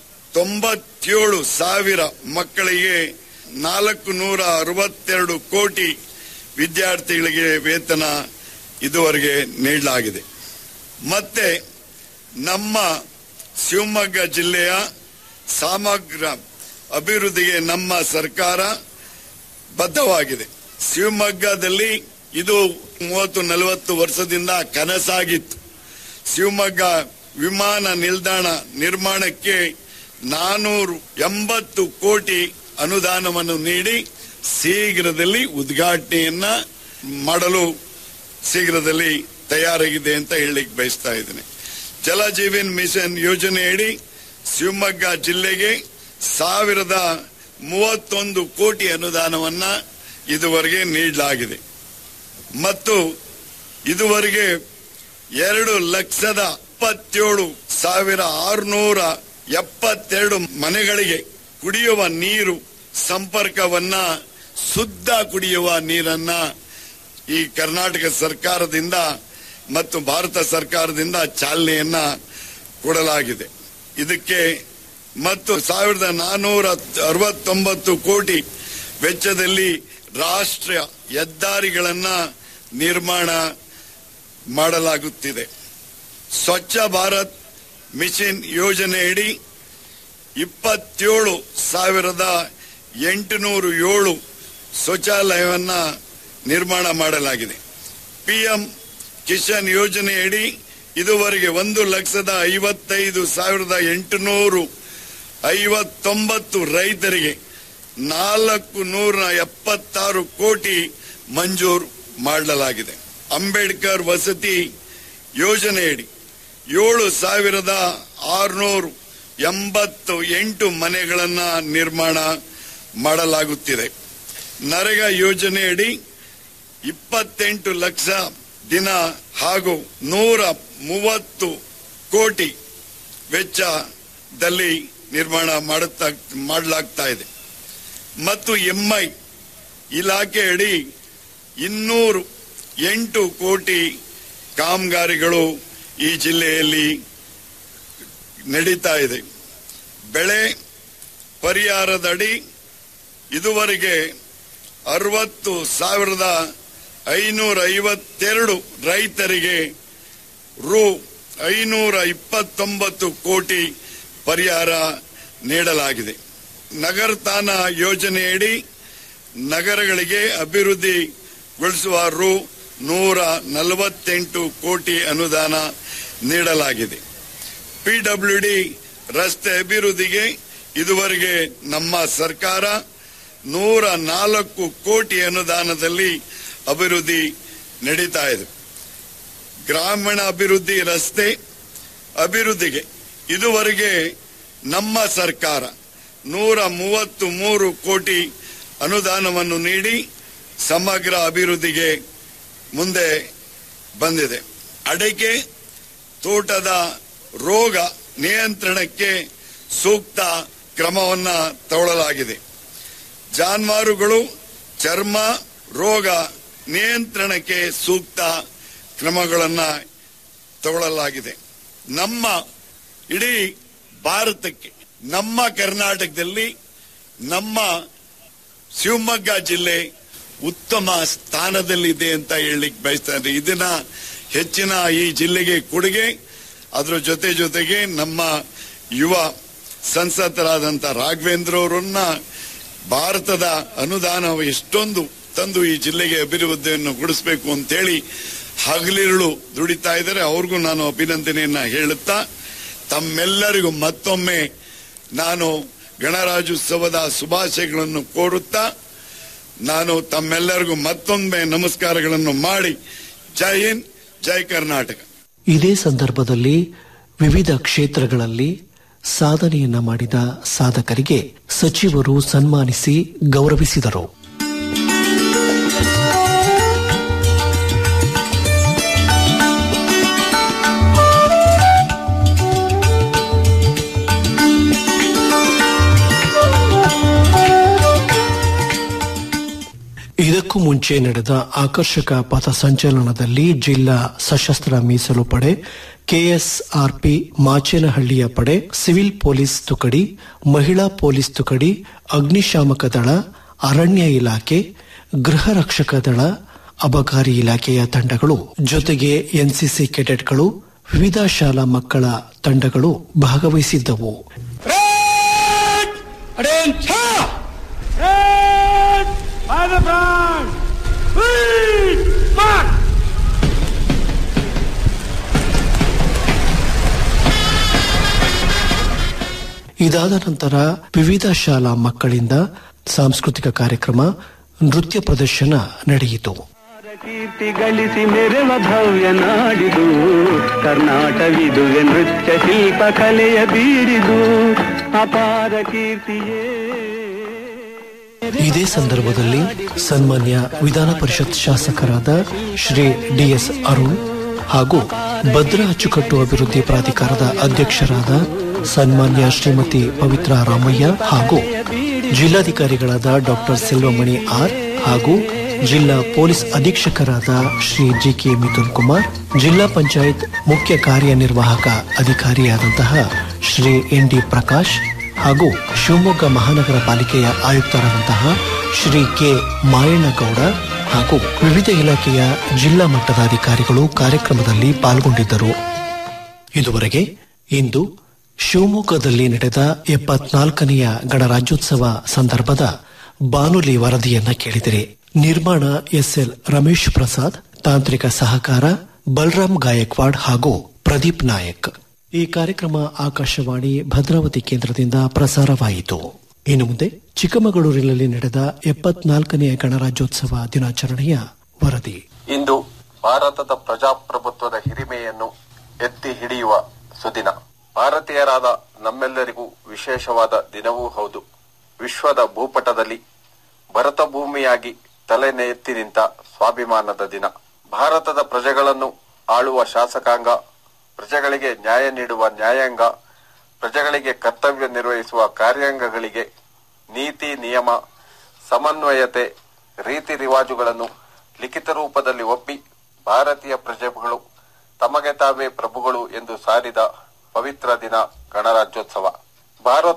ತೊಂಬತ್ತೇಳು ಸಾವಿರ ಮಕ್ಕಳಿಗೆ ನಾಲ್ಕು ನೂರ ಅರವತ್ತೆರಡು ಕೋಟಿ ವಿದ್ಯಾರ್ಥಿಗಳಿಗೆ ವೇತನ ಇದುವರೆಗೆ ನೀಡಲಾಗಿದೆ ಮತ್ತೆ ನಮ್ಮ ಶಿವಮೊಗ್ಗ ಜಿಲ್ಲೆಯ ಸಮಗ್ರ ಅಭಿವೃದ್ಧಿಗೆ ನಮ್ಮ ಸರ್ಕಾರ ಬದ್ಧವಾಗಿದೆ ಶಿವಮೊಗ್ಗದಲ್ಲಿ ಇದು ಮೂವತ್ತು ನಲವತ್ತು ವರ್ಷದಿಂದ ಕನಸಾಗಿತ್ತು ಶಿವಮೊಗ್ಗ ವಿಮಾನ ನಿಲ್ದಾಣ ನಿರ್ಮಾಣಕ್ಕೆ ನಾನೂರು ಎಂಬತ್ತು ಕೋಟಿ ಅನುದಾನವನ್ನು ನೀಡಿ ಶೀಘ್ರದಲ್ಲಿ ಉದ್ಘಾಟನೆಯನ್ನ ಮಾಡಲು ಶೀಘ್ರದಲ್ಲಿ ತಯಾರಾಗಿದೆ ಅಂತ ಹೇಳಲಿಕ್ಕೆ ಬಯಸ್ತಾ ಇದ್ದೇನೆ ಜಲಜೀವನ್ ಮಿಷನ್ ಯೋಜನೆಯಡಿ ಶಿವಮೊಗ್ಗ ಜಿಲ್ಲೆಗೆ ಸಾವಿರದ ಮೂವತ್ತೊಂದು ಕೋಟಿ ಅನುದಾನವನ್ನ ಇದುವರೆಗೆ ನೀಡಲಾಗಿದೆ ಮತ್ತು ಇದುವರೆಗೆ ಎರಡು ಲಕ್ಷದ ಇಪ್ಪತ್ತೇಳು ಸಾವಿರ ಆರುನೂರ ಎಪ್ಪತ್ತೆರಡು ಮನೆಗಳಿಗೆ ಕುಡಿಯುವ ನೀರು ಸಂಪರ್ಕವನ್ನ ಶುದ್ಧ ಕುಡಿಯುವ ನೀರನ್ನ ಈ ಕರ್ನಾಟಕ ಸರ್ಕಾರದಿಂದ ಮತ್ತು ಭಾರತ ಸರ್ಕಾರದಿಂದ ಚಾಲನೆಯನ್ನ ಕೊಡಲಾಗಿದೆ ಇದಕ್ಕೆ ಮತ್ತು ಸಾವಿರದ ನಾನೂರ ಅರವತ್ತೊಂಬತ್ತು ಕೋಟಿ ವೆಚ್ಚದಲ್ಲಿ ರಾಷ್ಟ್ರೀಯ ಹೆದ್ದಾರಿಗಳನ್ನ ನಿರ್ಮಾಣ ಮಾಡಲಾಗುತ್ತಿದೆ ಸ್ವಚ್ಛ ಭಾರತ್ ಮಿಷನ್ ಯೋಜನೆಯಡಿ ಇಪ್ಪತ್ತೇಳು ಸಾವಿರದ ಎಂಟುನೂರು ಏಳು ಶೌಚಾಲಯವನ್ನ ನಿರ್ಮಾಣ ಮಾಡಲಾಗಿದೆ ಪಿಎಂ ಕಿಶನ್ ಯೋಜನೆಯಡಿ ಇದುವರೆಗೆ ಒಂದು ಲಕ್ಷದ ಐವತ್ತೈದು ಸಾವಿರದ ಎಂಟುನೂರು ಐವತ್ತೊಂಬತ್ತು ರೈತರಿಗೆ ನಾಲ್ಕು ನೂರ ಎಪ್ಪತ್ತಾರು ಕೋಟಿ ಮಂಜೂರು ಮಾಡಲಾಗಿದೆ ಅಂಬೇಡ್ಕರ್ ವಸತಿ ಯೋಜನೆಯಡಿ ಏಳು ಸಾವಿರದ ಆರುನೂರು ಎಂಬತ್ತು ಎಂಟು ಮನೆಗಳನ್ನ ನಿರ್ಮಾಣ ಮಾಡಲಾಗುತ್ತಿದೆ ನರೇಗಾ ಯೋಜನೆಯಡಿ ಇಪ್ಪತ್ತೆಂಟು ಲಕ್ಷ ದಿನ ಹಾಗೂ ನೂರ ಮೂವತ್ತು ಕೋಟಿ ವೆಚ್ಚದಲ್ಲಿ ನಿರ್ಮಾಣ ಮಾಡುತ್ತಾ ಮಾಡಲಾಗ್ತಾ ಇದೆ ಮತ್ತು ಎಂಐ ಇಲಾಖೆಯಡಿ ಇನ್ನೂರು ಎಂಟು ಕೋಟಿ ಕಾಮಗಾರಿಗಳು ಈ ಜಿಲ್ಲೆಯಲ್ಲಿ ನಡೀತಾ ಇದೆ ಬೆಳೆ ಪರಿಹಾರದಡಿ ಇದುವರೆಗೆ ಅರವತ್ತು ಸಾವಿರದ ಐನೂರ ಐವತ್ತೆರಡು ರೈತರಿಗೆ ರು ಐನೂರ ಇಪ್ಪತ್ತೊಂಬತ್ತು ಕೋಟಿ ಪರಿಹಾರ ನೀಡಲಾಗಿದೆ ನಗರತಾನ ಯೋಜನೆಯಡಿ ನಗರಗಳಿಗೆ ಅಭಿವೃದ್ಧಿಗೊಳಿಸುವ ರು ನೂರ ನಲವತ್ತೆಂಟು ಕೋಟಿ ಅನುದಾನ ನೀಡಲಾಗಿದೆ ಪಿಡಬ್ಲ್ಯೂಡಿ ರಸ್ತೆ ಅಭಿವೃದ್ಧಿಗೆ ಇದುವರೆಗೆ ನಮ್ಮ ಸರ್ಕಾರ ನೂರ ನಾಲ್ಕು ಕೋಟಿ ಅನುದಾನದಲ್ಲಿ ಅಭಿವೃದ್ಧಿ ನಡೀತಾ ಇದೆ ಗ್ರಾಮೀಣ ಅಭಿವೃದ್ಧಿ ರಸ್ತೆ ಅಭಿವೃದ್ಧಿಗೆ ಇದುವರೆಗೆ ನಮ್ಮ ಸರ್ಕಾರ ನೂರ ಮೂವತ್ತು ಮೂರು ಕೋಟಿ ಅನುದಾನವನ್ನು ನೀಡಿ ಸಮಗ್ರ ಅಭಿವೃದ್ಧಿಗೆ ಮುಂದೆ ಬಂದಿದೆ ಅಡಿಕೆ ತೋಟದ ರೋಗ ನಿಯಂತ್ರಣಕ್ಕೆ ಸೂಕ್ತ ಕ್ರಮವನ್ನ ತಗೊಳ್ಳಲಾಗಿದೆ ಜಾನುವಾರುಗಳು ಚರ್ಮ ರೋಗ ನಿಯಂತ್ರಣಕ್ಕೆ ಸೂಕ್ತ ಕ್ರಮಗಳನ್ನ ತಗೊಳ್ಳಲಾಗಿದೆ ನಮ್ಮ ಇಡೀ ಭಾರತಕ್ಕೆ ನಮ್ಮ ಕರ್ನಾಟಕದಲ್ಲಿ ನಮ್ಮ ಶಿವಮೊಗ್ಗ ಜಿಲ್ಲೆ ಉತ್ತಮ ಸ್ಥಾನದಲ್ಲಿದೆ ಅಂತ ಹೇಳಲಿಕ್ಕೆ ಬಯಸ್ತಾರೆ ಇದನ್ನ ಹೆಚ್ಚಿನ ಈ ಜಿಲ್ಲೆಗೆ ಕೊಡುಗೆ ಅದರ ಜೊತೆ ಜೊತೆಗೆ ನಮ್ಮ ಯುವ ಸಂಸದರಾದಂತ ರಾಘವೇಂದ್ರ ಅವರನ್ನ ಭಾರತದ ಅನುದಾನ ಎಷ್ಟೊಂದು ತಂದು ಈ ಜಿಲ್ಲೆಗೆ ಅಭಿವೃದ್ಧಿಯನ್ನು ಕೊಡಿಸಬೇಕು ಅಂತೇಳಿ ಹಗಲಿರುಳು ದುಡಿತಾ ಇದ್ದಾರೆ ಅವ್ರಿಗೂ ನಾನು ಅಭಿನಂದನೆಯನ್ನ ಹೇಳುತ್ತಾ ತಮ್ಮೆಲ್ಲರಿಗೂ ಮತ್ತೊಮ್ಮೆ ನಾನು ಗಣರಾಜ್ಯೋತ್ಸವದ ಶುಭಾಶಯಗಳನ್ನು ಕೋರುತ್ತಾ ನಾನು ತಮ್ಮೆಲ್ಲರಿಗೂ ಮತ್ತೊಮ್ಮೆ ನಮಸ್ಕಾರಗಳನ್ನು ಮಾಡಿ ಜೈ ಹಿಂದ್ ಜೈ ಕರ್ನಾಟಕ ಇದೇ ಸಂದರ್ಭದಲ್ಲಿ ವಿವಿಧ ಕ್ಷೇತ್ರಗಳಲ್ಲಿ ಸಾಧನೆಯನ್ನ ಮಾಡಿದ ಸಾಧಕರಿಗೆ ಸಚಿವರು ಸನ್ಮಾನಿಸಿ ಗೌರವಿಸಿದರು ಇದಕ್ಕೂ ಮುಂಚೆ ನಡೆದ ಆಕರ್ಷಕ ಪಥಸಂಚಲನದಲ್ಲಿ ಜಿಲ್ಲಾ ಸಶಸ್ತ್ರ ಮೀಸಲು ಪಡೆ ಕೆಎಸ್ಆರ್ಪಿ ಮಾಚೇನಹಳ್ಳಿಯ ಪಡೆ ಸಿವಿಲ್ ಪೊಲೀಸ್ ತುಕಡಿ ಮಹಿಳಾ ಪೊಲೀಸ್ ತುಕಡಿ ಅಗ್ನಿಶಾಮಕ ದಳ ಅರಣ್ಯ ಇಲಾಖೆ ಗೃಹ ರಕ್ಷಕ ದಳ ಅಬಕಾರಿ ಇಲಾಖೆಯ ತಂಡಗಳು ಜೊತೆಗೆ ಎನ್ಸಿಸಿ ಕೆಡೆಟ್ಗಳು ವಿವಿಧ ಶಾಲಾ ಮಕ್ಕಳ ತಂಡಗಳು ಭಾಗವಹಿಸಿದ್ದವು ಇದಾದ ನಂತರ ವಿವಿಧ ಶಾಲಾ ಮಕ್ಕಳಿಂದ ಸಾಂಸ್ಕೃತಿಕ ಕಾರ್ಯಕ್ರಮ ನೃತ್ಯ ಪ್ರದರ್ಶನ ನಡೆಯಿತು ಕೀರ್ತಿ ಗಳಿಸಿ ಮೆರೆವ ಭವ್ಯ ನಾಡಿದು ಕರ್ನಾಟವಿದುವೆ ನೃತ್ಯ ಶಿಲ್ಪ ಕಲೆಯ ಬೀಡಿದು ಅಪಾರ ಕೀರ್ತಿಯೇ ಇದೇ ಸಂದರ್ಭದಲ್ಲಿ ಸನ್ಮಾನ್ಯ ವಿಧಾನ ಪರಿಷತ್ ಶಾಸಕರಾದ ಶ್ರೀ ಡಿಎಸ್ ಅರುಣ್ ಹಾಗೂ ಭದ್ರಾ ಅಚ್ಚುಕಟ್ಟು ಅಭಿವೃದ್ಧಿ ಪ್ರಾಧಿಕಾರದ ಅಧ್ಯಕ್ಷರಾದ ಸನ್ಮಾನ್ಯ ಶ್ರೀಮತಿ ಪವಿತ್ರ ರಾಮಯ್ಯ ಹಾಗೂ ಜಿಲ್ಲಾಧಿಕಾರಿಗಳಾದ ಡಾಕ್ಟರ್ ಸೆಲ್ವಮಣಿ ಆರ್ ಹಾಗೂ ಜಿಲ್ಲಾ ಪೊಲೀಸ್ ಅಧೀಕ್ಷಕರಾದ ಶ್ರೀ ಜಿ ಕೆ ಮಿಥುನ್ ಕುಮಾರ್ ಜಿಲ್ಲಾ ಪಂಚಾಯತ್ ಮುಖ್ಯ ಕಾರ್ಯನಿರ್ವಾಹಕ ಅಧಿಕಾರಿಯಾದಂತಹ ಶ್ರೀ ಎನ್ ಡಿ ಪ್ರಕಾಶ್ ಹಾಗೂ ಶಿವಮೊಗ್ಗ ಮಹಾನಗರ ಪಾಲಿಕೆಯ ಆಯುಕ್ತರಾದಂತಹ ಶ್ರೀ ಕೆ ಮಾಯಣ್ಣಗೌಡ ಹಾಗೂ ವಿವಿಧ ಇಲಾಖೆಯ ಜಿಲ್ಲಾ ಮಟ್ಟದ ಅಧಿಕಾರಿಗಳು ಕಾರ್ಯಕ್ರಮದಲ್ಲಿ ಪಾಲ್ಗೊಂಡಿದ್ದರು ಇದುವರೆಗೆ ಇಂದು ಶಿವಮೊಗ್ಗದಲ್ಲಿ ನಡೆದ ಎಪ್ಪತ್ನಾಲ್ಕನೆಯ ಗಣರಾಜ್ಯೋತ್ಸವ ಸಂದರ್ಭದ ಬಾನುಲಿ ವರದಿಯನ್ನ ಕೇಳಿದಿರಿ ನಿರ್ಮಾಣ ಎಸ್ಎಲ್ ರಮೇಶ್ ಪ್ರಸಾದ್ ತಾಂತ್ರಿಕ ಸಹಕಾರ ಬಲರಾಮ್ ಗಾಯಕ್ವಾಡ್ ಹಾಗೂ ಪ್ರದೀಪ್ ನಾಯಕ್ ಈ ಕಾರ್ಯಕ್ರಮ ಆಕಾಶವಾಣಿ ಭದ್ರಾವತಿ ಕೇಂದ್ರದಿಂದ ಪ್ರಸಾರವಾಯಿತು ಇನ್ನು ಮುಂದೆ ಚಿಕ್ಕಮಗಳೂರಿನಲ್ಲಿ ನಡೆದ ಎಪ್ಪತ್ನಾಲ್ಕನೆಯ ಗಣರಾಜ್ಯೋತ್ಸವ ದಿನಾಚರಣೆಯ ವರದಿ ಇಂದು ಭಾರತದ ಪ್ರಜಾಪ್ರಭುತ್ವದ ಹಿರಿಮೆಯನ್ನು ಎತ್ತಿ ಹಿಡಿಯುವ ಸುದಿನ ಭಾರತೀಯರಾದ ನಮ್ಮೆಲ್ಲರಿಗೂ ವಿಶೇಷವಾದ ದಿನವೂ ಹೌದು ವಿಶ್ವದ ಭೂಪಟದಲ್ಲಿ ಭರತ ಭೂಮಿಯಾಗಿ ತಲೆ ಎತ್ತಿ ನಿಂತ ಸ್ವಾಭಿಮಾನದ ದಿನ ಭಾರತದ ಪ್ರಜೆಗಳನ್ನು ಆಳುವ ಶಾಸಕಾಂಗ ಪ್ರಜೆಗಳಿಗೆ ನ್ಯಾಯ ನೀಡುವ ನ್ಯಾಯಾಂಗ ಪ್ರಜೆಗಳಿಗೆ ಕರ್ತವ್ಯ ನಿರ್ವಹಿಸುವ ಕಾರ್ಯಾಂಗಗಳಿಗೆ ನೀತಿ ನಿಯಮ ಸಮನ್ವಯತೆ ರೀತಿ ರಿವಾಜುಗಳನ್ನು ಲಿಖಿತ ರೂಪದಲ್ಲಿ ಒಪ್ಪಿ ಭಾರತೀಯ ಪ್ರಜೆಗಳು ತಮಗೆ ತಾವೇ ಪ್ರಭುಗಳು ಎಂದು ಸಾರಿದ ಪವಿತ್ರ ದಿನ ಗಣರಾಜ್ಯೋತ್ಸವ ಭಾರತ